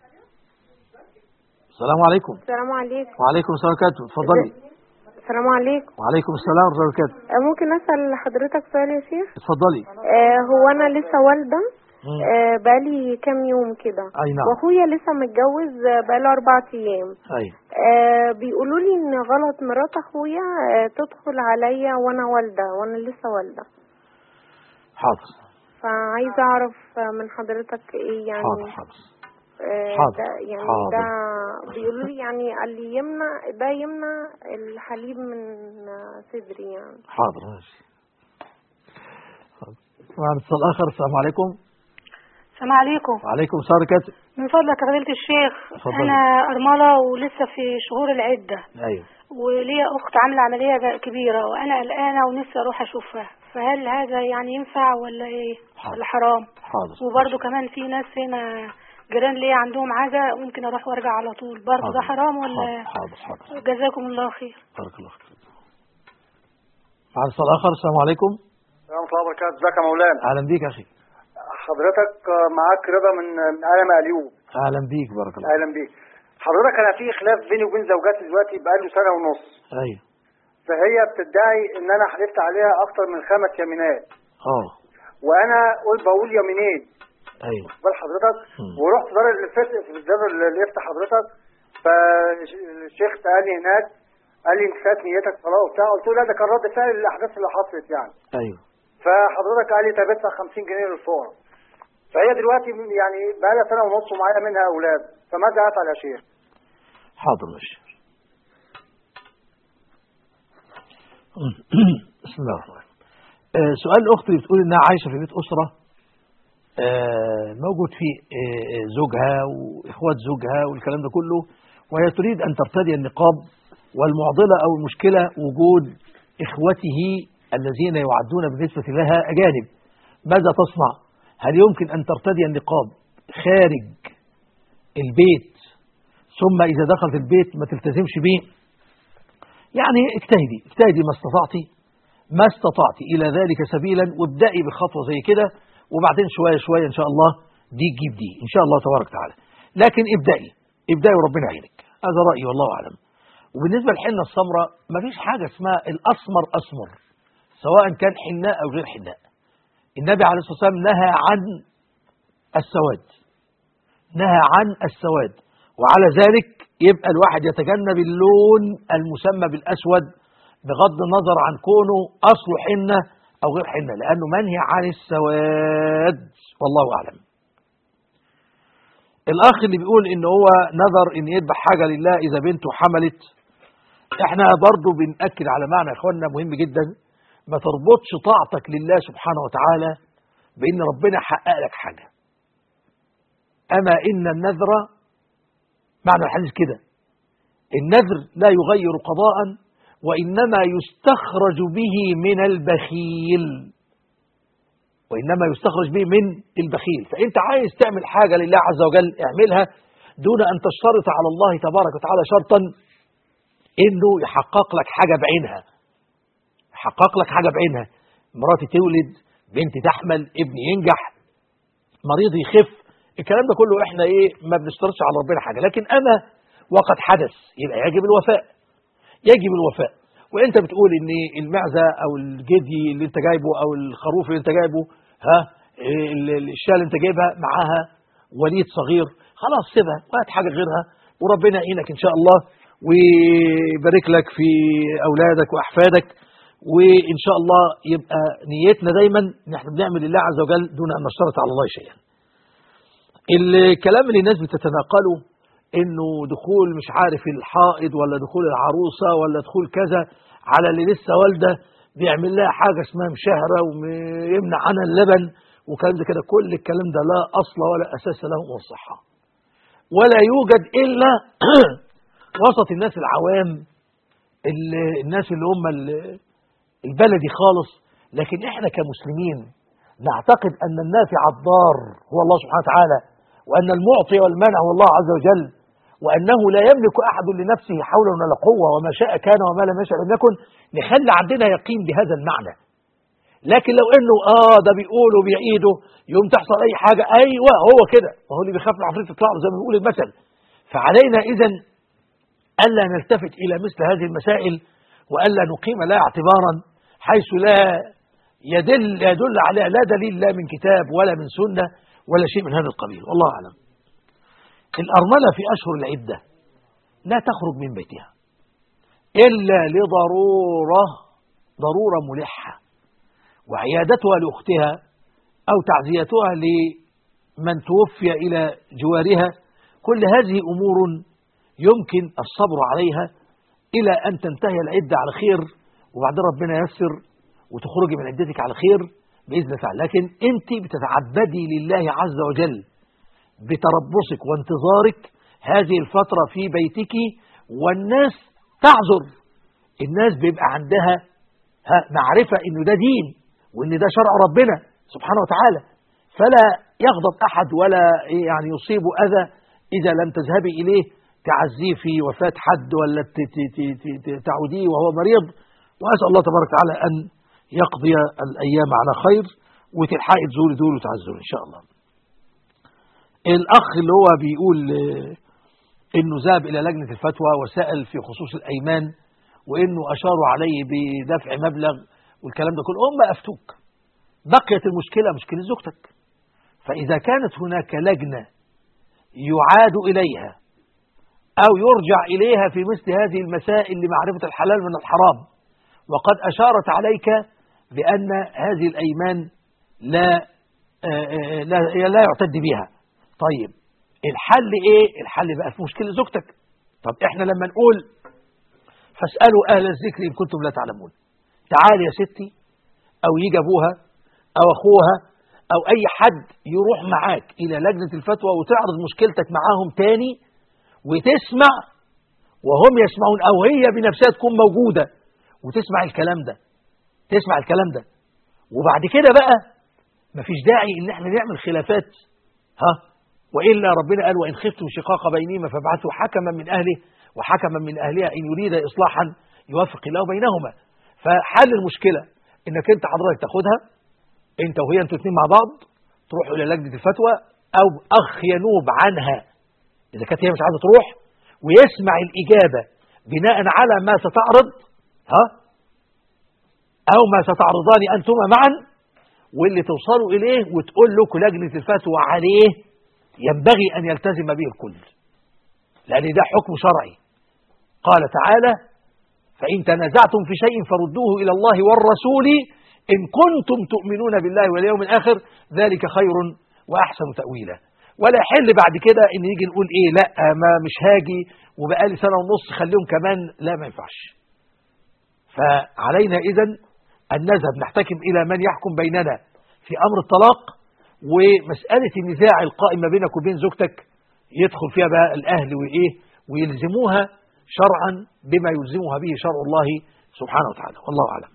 Speaker 1: السلام عليكم
Speaker 12: السلام عليكم
Speaker 1: وعليكم السلام ورحمه الله اتفضلي
Speaker 12: السلام عليكم
Speaker 1: وعليكم السلام ورحمه الله وبركاته
Speaker 12: آه، ممكن أسأل حضرتك سؤال يا شيخ
Speaker 1: اتفضلي
Speaker 12: آه هو أنا لسه والدة
Speaker 1: مم.
Speaker 12: آه بقالي كام يوم كده
Speaker 1: اي نعم
Speaker 12: واخويا لسه متجوز آه، بقاله اربع ايام
Speaker 1: ايوه
Speaker 12: آه بيقولوا لي ان غلط مرات اخويا آه تدخل عليا وانا والده وانا لسه والده
Speaker 1: حاضر
Speaker 12: فعايزه اعرف آه، من حضرتك ايه يعني
Speaker 1: حاضر حاضر
Speaker 12: آه
Speaker 1: حاضر،
Speaker 12: ده يعني
Speaker 1: حاضر.
Speaker 12: ده بيقولوا لي يعني اللي يمنع ده يمنع الحليب من آه، صدري يعني
Speaker 1: حاضر ماشي حاضر. معنا اتصال اخر السلام عليكم
Speaker 13: السلام عليكم
Speaker 1: وعليكم السلام ورحمه الله
Speaker 13: من فضلك يا فضيلة الشيخ
Speaker 1: اتفضلي.
Speaker 13: أنا أرملة ولسه في شهور العدة
Speaker 1: ايوه
Speaker 13: وليا أخت عاملة عملية جا- كبيرة وأنا قلقانة ونفسي أروح أشوفها فهل هذا يعني ينفع ولا إيه؟ ولا حرام؟
Speaker 1: حاضر
Speaker 13: وبرضه كمان في ناس هنا جيران ليا عندهم عزا ممكن أروح وأرجع على طول برضه ده
Speaker 1: حاضر.
Speaker 13: حرام ولا
Speaker 1: حاضر حاضر
Speaker 13: جزاكم الله خير
Speaker 1: بارك الله فيك معنا اتصال اخر السلام عليكم
Speaker 14: ورحمة الله وبركاته ازيك يا مولانا
Speaker 1: اهلا بيك يا اخي
Speaker 14: حضرتك آه، معاك رضا من من آلم أليوب
Speaker 1: اهلا بيك بارك الله
Speaker 14: أهلا بيك حضرتك أنا في خلاف بيني وبين زوجاتي دلوقتي بقاله سنة ونص
Speaker 1: ايوه
Speaker 14: فهي بتدعي إن أنا حلفت عليها أكتر من خمس يمينات
Speaker 1: اه
Speaker 14: وأنا قول بقول يمينين
Speaker 1: ايوه
Speaker 14: بال حضرتك ورحت دار الفتح في الدار اللي يفتح حضرتك فالشيخ قال لي هناك قال لي انت كانت نيتك صلاه وبتاع قلت له لا ده كان رد فعل للاحداث اللي حصلت يعني
Speaker 1: ايوه
Speaker 14: فحضرتك قال لي طب ادفع 50 جنيه للفقراء فهي دلوقتي يعني بقى لها سنه ونص ومعايا منها اولاد فماذا افعل يا شيخ؟
Speaker 1: حاضر ماشي بسم الله الرحمن الرحيم آه، سؤال اختي بتقول انها عايشه في بيت اسره آه، موجود فيه آه، آه، زوجها واخوات زوجها والكلام ده كله وهي تريد ان ترتدي النقاب والمعضلة أو المشكلة وجود إخوته الذين يعدون بالنسبة لها أجانب ماذا تصنع هل يمكن أن ترتدي النقاب خارج البيت ثم إذا دخلت البيت ما تلتزمش به يعني اجتهدي اجتهدي ما استطعتي ما استطعتي إلى ذلك سبيلا وابدأي بخطوة زي كده وبعدين شوية شوية إن شاء الله دي تجيب دي إن شاء الله تبارك وتعالى لكن ابدأي ابدأي وربنا يعينك هذا رأيي والله أعلم وبالنسبة للحنة السمراء مفيش حاجة اسمها الأسمر أسمر سواء كان حناء أو غير حناء النبي عليه الصلاة والسلام نهى عن السواد نهى عن السواد وعلى ذلك يبقى الواحد يتجنب اللون المسمى بالأسود بغض النظر عن كونه أصله حنة أو غير حنة لأنه منهي عن السواد والله أعلم الأخ اللي بيقول إن هو نذر إن يذبح حاجة لله إذا بنته حملت احنا برضو بنأكد على معنى يا اخوانا مهم جدا ما تربطش طاعتك لله سبحانه وتعالى بأن ربنا حقق لك حاجة أما إن النذر معنى الحديث كده النذر لا يغير قضاء وإنما يستخرج به من البخيل وإنما يستخرج به من البخيل فأنت عايز تعمل حاجة لله عز وجل اعملها دون أن تشترط على الله تبارك وتعالى شرطا إنه يحقق لك حاجة بعينها يحقق لك حاجة بعينها مراتي تولد بنت تحمل ابن ينجح مريض يخف الكلام ده كله احنا ايه ما بنشترطش على ربنا حاجة لكن انا وقد حدث يبقى يجب الوفاء يجب الوفاء وانت بتقول ان المعزة او الجدي اللي انت جايبه او الخروف اللي انت جايبه ها الشاة اللي انت جايبها معاها وليد صغير خلاص سيبها وهات حاجة غيرها وربنا يعينك ان شاء الله ويبارك لك في اولادك واحفادك وان شاء الله يبقى نيتنا دايما ان احنا بنعمل لله عز وجل دون ان نشترط على الله شيئا الكلام اللي الناس بتتناقله انه دخول مش عارف الحائض ولا دخول العروسة ولا دخول كذا على اللي لسه والدة بيعمل لها حاجة اسمها مشهرة ويمنع عنها اللبن وكلام ده كده كل الكلام ده لا أصل ولا أساس له من الصحة ولا يوجد إلا وسط الناس العوام الناس اللي هم البلدي خالص لكن احنا كمسلمين نعتقد أن النافع الضار هو الله سبحانه وتعالى وأن المعطي والمنع هو الله عز وجل وأنه لا يملك أحد لنفسه حولا ولا قوة وما شاء كان وما لم يشاء لم يكن نخلي عندنا يقين بهذا المعنى لكن لو انه اه ده بيقول وبيعيده يوم تحصل اي حاجة ايوه هو كده وهو اللي بيخاف العفريت يطلع له زي ما بيقول المثل فعلينا اذا الا نلتفت الى مثل هذه المسائل والا نقيم لها اعتبارا حيث لا يدل يدل عليها لا دليل لا من كتاب ولا من سنة ولا شيء من هذا القبيل والله أعلم الأرملة في أشهر العدة لا تخرج من بيتها إلا لضرورة ضرورة ملحة وعيادتها لأختها أو تعزيتها لمن توفي إلى جوارها كل هذه أمور يمكن الصبر عليها إلى أن تنتهي العدة على خير وبعدين ربنا يسر وتخرجي من عدتك على خير بإذن الله لكن أنت بتتعبدي لله عز وجل بتربصك وانتظارك هذه الفترة في بيتك والناس تعذر الناس بيبقى عندها معرفة انه ده دين وان ده شرع ربنا سبحانه وتعالى فلا يغضب احد ولا يعني يصيب اذى اذا لم تذهبي اليه تعزيه في وفاة حد ولا تعوديه وهو مريض واسأل الله تبارك وتعالى ان يقضي الايام على خير وتلحقي تزوري دول وتعزوا ان شاء الله الأخ اللي هو بيقول إنه ذهب إلى لجنة الفتوى وسأل في خصوص الأيمان وإنه أشاروا عليه بدفع مبلغ والكلام ده كله هم أفتوك بقيت المشكلة مشكلة زوجتك فإذا كانت هناك لجنة يعاد إليها أو يرجع إليها في مثل هذه المسائل لمعرفة الحلال من الحرام وقد أشارت عليك بأن هذه الأيمان لا لا, لا يعتد بها طيب الحل ايه الحل بقى في مشكلة زوجتك طب احنا لما نقول فاسألوا اهل الذكر ان كنتم لا تعلمون تعال يا ستي او يجي ابوها او اخوها او اي حد يروح معاك الى لجنة الفتوى وتعرض مشكلتك معاهم تاني وتسمع وهم يسمعون أو هي بنفسها تكون موجودة وتسمع الكلام ده تسمع الكلام ده وبعد كده بقى مفيش داعي ان احنا نعمل خلافات ها والا ربنا قال وان خفتم شقاق بينهما فابعثوا حكما من اهله وحكما من اهلها ان يريد اصلاحا يوفق الله بينهما فحل المشكله انك انت حضرتك تاخدها انت وهي انتوا الاثنين مع بعض تروحوا الى لجنه الفتوى او اخ ينوب عنها اذا كانت هي مش عايزه تروح ويسمع الاجابه بناء على ما ستعرض ها او ما ستعرضان انتما معا واللي توصلوا اليه وتقول لكم لجنه الفتوى عليه ينبغي ان يلتزم به الكل لان ده حكم شرعي قال تعالى فان تنازعتم في شيء فردوه الى الله والرسول ان كنتم تؤمنون بالله واليوم الاخر ذلك خير واحسن تاويلا ولا يحل بعد كده ان يجي نقول ايه لا ما مش هاجي وبقالي سنه ونص خليهم كمان لا ما ينفعش فعلينا اذا أن نذهب نحتكم إلى من يحكم بيننا في أمر الطلاق ومسألة النزاع القائم ما بينك وبين زوجتك يدخل فيها بقى الأهل وإيه ويلزموها شرعا بما يلزمها به شرع الله سبحانه وتعالى والله أعلم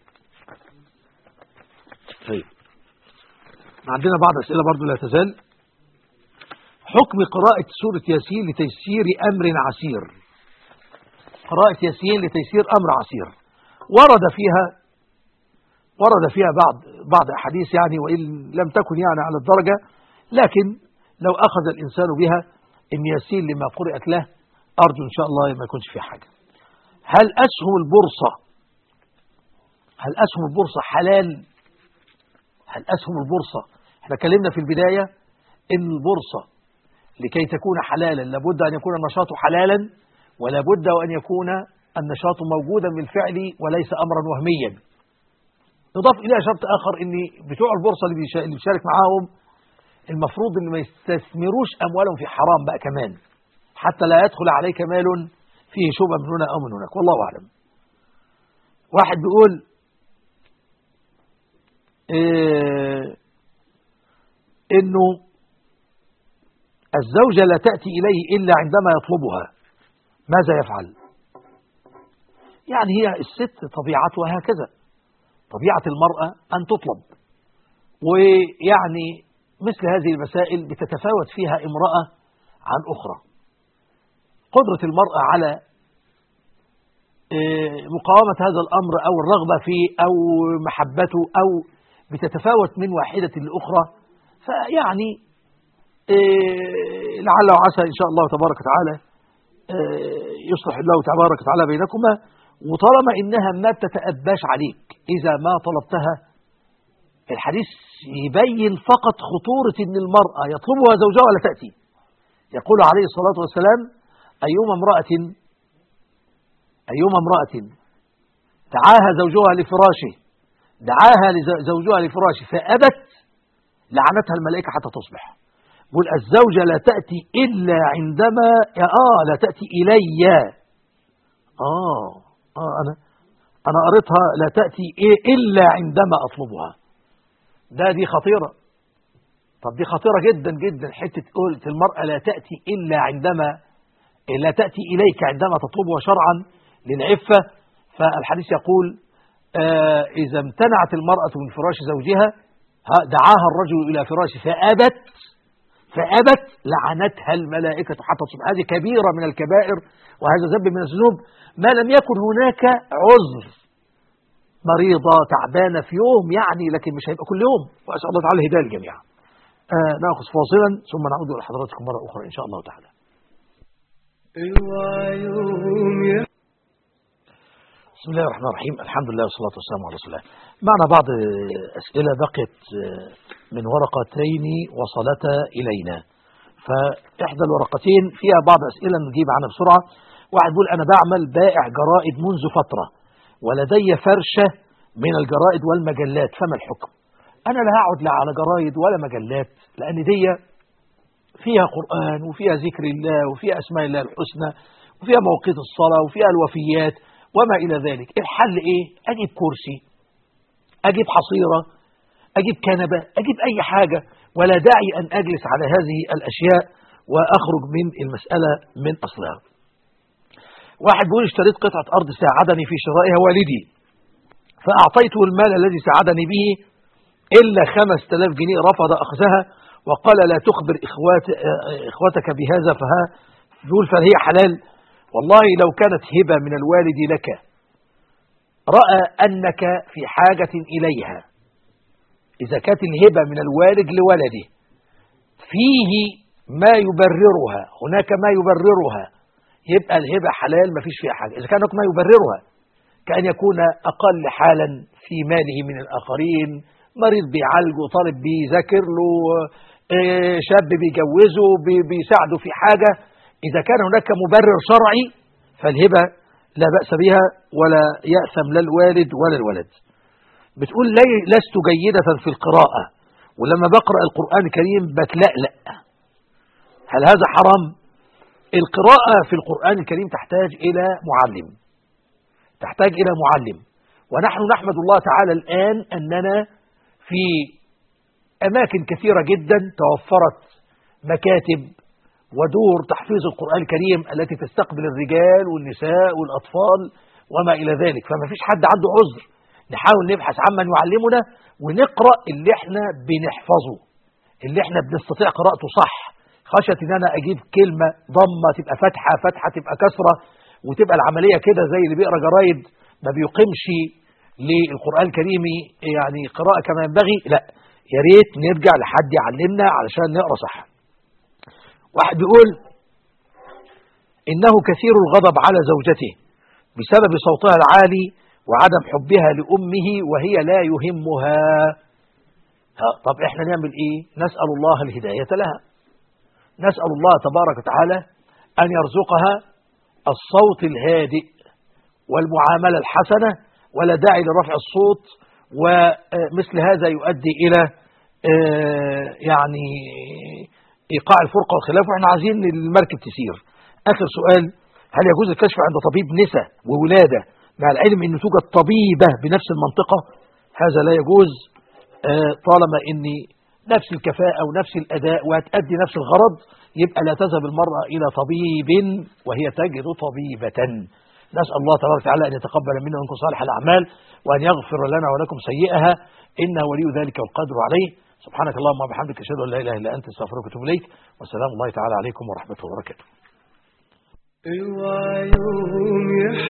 Speaker 1: طيب عندنا بعض أسئلة برضو لا تزال حكم قراءة سورة ياسين لتيسير أمر عسير قراءة ياسين لتيسير أمر عسير ورد فيها ورد فيها بعض بعض أحاديث يعني وإن لم تكن يعني على الدرجة لكن لو أخذ الإنسان بها إن يسير لما قرأت له أرجو إن شاء الله ما يكونش في حاجة هل أسهم البورصة هل أسهم البورصة حلال هل أسهم البورصة احنا كلمنا في البداية إن البورصة لكي تكون حلالا لابد أن يكون النشاط حلالا ولا بد أن يكون النشاط موجودا بالفعل وليس أمرا وهميا يضاف إليها شرط آخر أن بتوع البورصة اللي بيشا- اللي بيشارك معاهم المفروض أن ما يستثمروش أموالهم في حرام بقى كمان حتى لا يدخل عليك مال فيه شبهة من هنا أو من هناك والله أعلم واحد بيقول إيه إنه الزوجة لا تأتي إليه إلا عندما يطلبها ماذا يفعل يعني هي الست طبيعتها هكذا طبيعة المرأة أن تطلب ويعني مثل هذه المسائل بتتفاوت فيها امرأة عن أخرى قدرة المرأة على إيه، مقاومة هذا الأمر أو الرغبة فيه أو محبته أو بتتفاوت من واحدة لأخرى فيعني إيه، لعل وعسى إن شاء الله تبارك وتعالى إيه، يصلح الله تبارك وتعالى بينكما وطالما إنها ما بتتأباش عليك إذا ما طلبتها الحديث يبين فقط خطورة إن المرأة يطلبها زوجها ولا تأتي يقول عليه الصلاة والسلام أيما امرأة أيما امرأة دعاها زوجها لفراشه دعاها لز- زوجها لفراشه فأبت لعنتها الملائكة حتى تصبح يقول الزوجة لا تأتي إلا عندما آه لا تأتي إلي آه آه أنا أنا قريتها لا تأتي إيه إلا عندما أطلبها ده دي خطيرة طب دي خطيرة جدا جدا حتة قلت المرأة لا تأتي إلا عندما لا تأتي إليك عندما تطلبها شرعا للعفة فالحديث يقول آه إذا امتنعت المرأة من فراش زوجها ها، دعاها الرجل إلى فراشه فأبت فأبت لعنتها الملائكة حتى تصبح هذه كبيرة من الكبائر وهذا ذنب من الذنوب ما لم يكن هناك عذر مريضة تعبانة في يوم يعني لكن مش هيبقى كل يوم وأسأل الله تعالى الهداية للجميع آه نأخذ فاصلا ثم نعود إلى حضراتكم مرة أخرى إن شاء الله تعالى
Speaker 8: اوعى يوم يا
Speaker 1: بسم الله الرحمن الرحيم الحمد لله والصلاة والسلام على رسول الله معنا بعض أسئلة بقيت من ورقتين وصلتا إلينا فإحدى الورقتين فيها بعض أسئلة نجيب عنها بسرعة واحد بيقول أنا بعمل بائع جرائد منذ فترة ولدي فرشة من الجرائد والمجلات فما الحكم أنا لا هقعد لا على جرايد ولا مجلات لأن دي فيها قرآن وفيها ذكر الله وفيها أسماء الله الحسنى وفيها مواقيت الصلاة وفيها الوفيات وما إلى ذلك الحل إيه أجيب كرسي أجيب حصيرة أجيب كنبة أجيب أي حاجة ولا داعي أن أجلس على هذه الأشياء وأخرج من المسألة من أصلها واحد بيقول اشتريت قطعة أرض ساعدني في شرائها والدي فأعطيته المال الذي ساعدني به إلا خمس تلاف جنيه رفض أخذها وقال لا تخبر إخوات إخوتك بهذا فها بيقول فهي حلال والله لو كانت هبة من الوالد لك رأى أنك في حاجة إليها إذا كانت الهبة من الوالد لولده فيه ما يبررها هناك ما يبررها يبقى الهبة حلال ما فيش فيها حاجة إذا كان هناك ما يبررها كأن يكون أقل حالا في ماله من الآخرين مريض بيعالجه طالب بيذاكر له آه، شاب بيجوزه بي- بيساعده في حاجة إذا كان هناك مبرر شرعي فالهبة لا بأس بها ولا يأثم لا الوالد ولا الولد بتقول لي لست جيدة في القراءة ولما بقرأ القرآن الكريم بتلألأ هل هذا حرام؟ القراءة في القرآن الكريم تحتاج إلى معلم تحتاج إلى معلم ونحن نحمد الله تعالى الآن أننا في أماكن كثيرة جدا توفرت مكاتب ودور تحفيظ القرآن الكريم التي تستقبل الرجال والنساء والأطفال وما إلى ذلك فما فيش حد عنده عذر نحاول نبحث عمن يعلمنا ونقرأ اللي احنا بنحفظه اللي احنا بنستطيع قراءته صح خشية ان انا اجيب كلمة ضمة تبقى فتحة فتحة تبقى كسرة وتبقى العملية كده زي اللي بيقرا جرايد ما بيقيمش للقرآن الكريم يعني قراءة كما ينبغي لا يا ريت نرجع لحد يعلمنا علشان نقرا صح واحد بيقول إنه كثير الغضب على زوجته بسبب صوتها العالي وعدم حبها لأمه وهي لا يهمها ها، طب احنا نعمل ايه نسأل الله الهداية لها نسأل الله تبارك وتعالى أن يرزقها الصوت الهادئ والمعاملة الحسنة ولا داعي لرفع الصوت ومثل هذا يؤدي إلى آه، يعني إيقاع الفرقة والخلاف وإحنا عايزين المركب تسير آخر سؤال هل يجوز الكشف عند طبيب نساء وولادة مع العلم أن توجد طبيبة بنفس المنطقة هذا لا يجوز آه، طالما أن نفس الكفاءة ونفس الأداء وهتأدي نفس الغرض يبقى لا تذهب المرأة إلى طبيب وهي تجد طبيبة نسأل الله تبارك وتعالى أن يتقبل منا ومنكم صالح الأعمال وأن يغفر لنا ولكم سيئها إنه ولي ذلك والقادر عليه سبحانك اللهم وبحمدك أشهد أن لا إله إلا أنت استغفرك وأتوب إليك والسلام الله تعالى عليكم ورحمته وبركاته
Speaker 8: اوعى يوم يح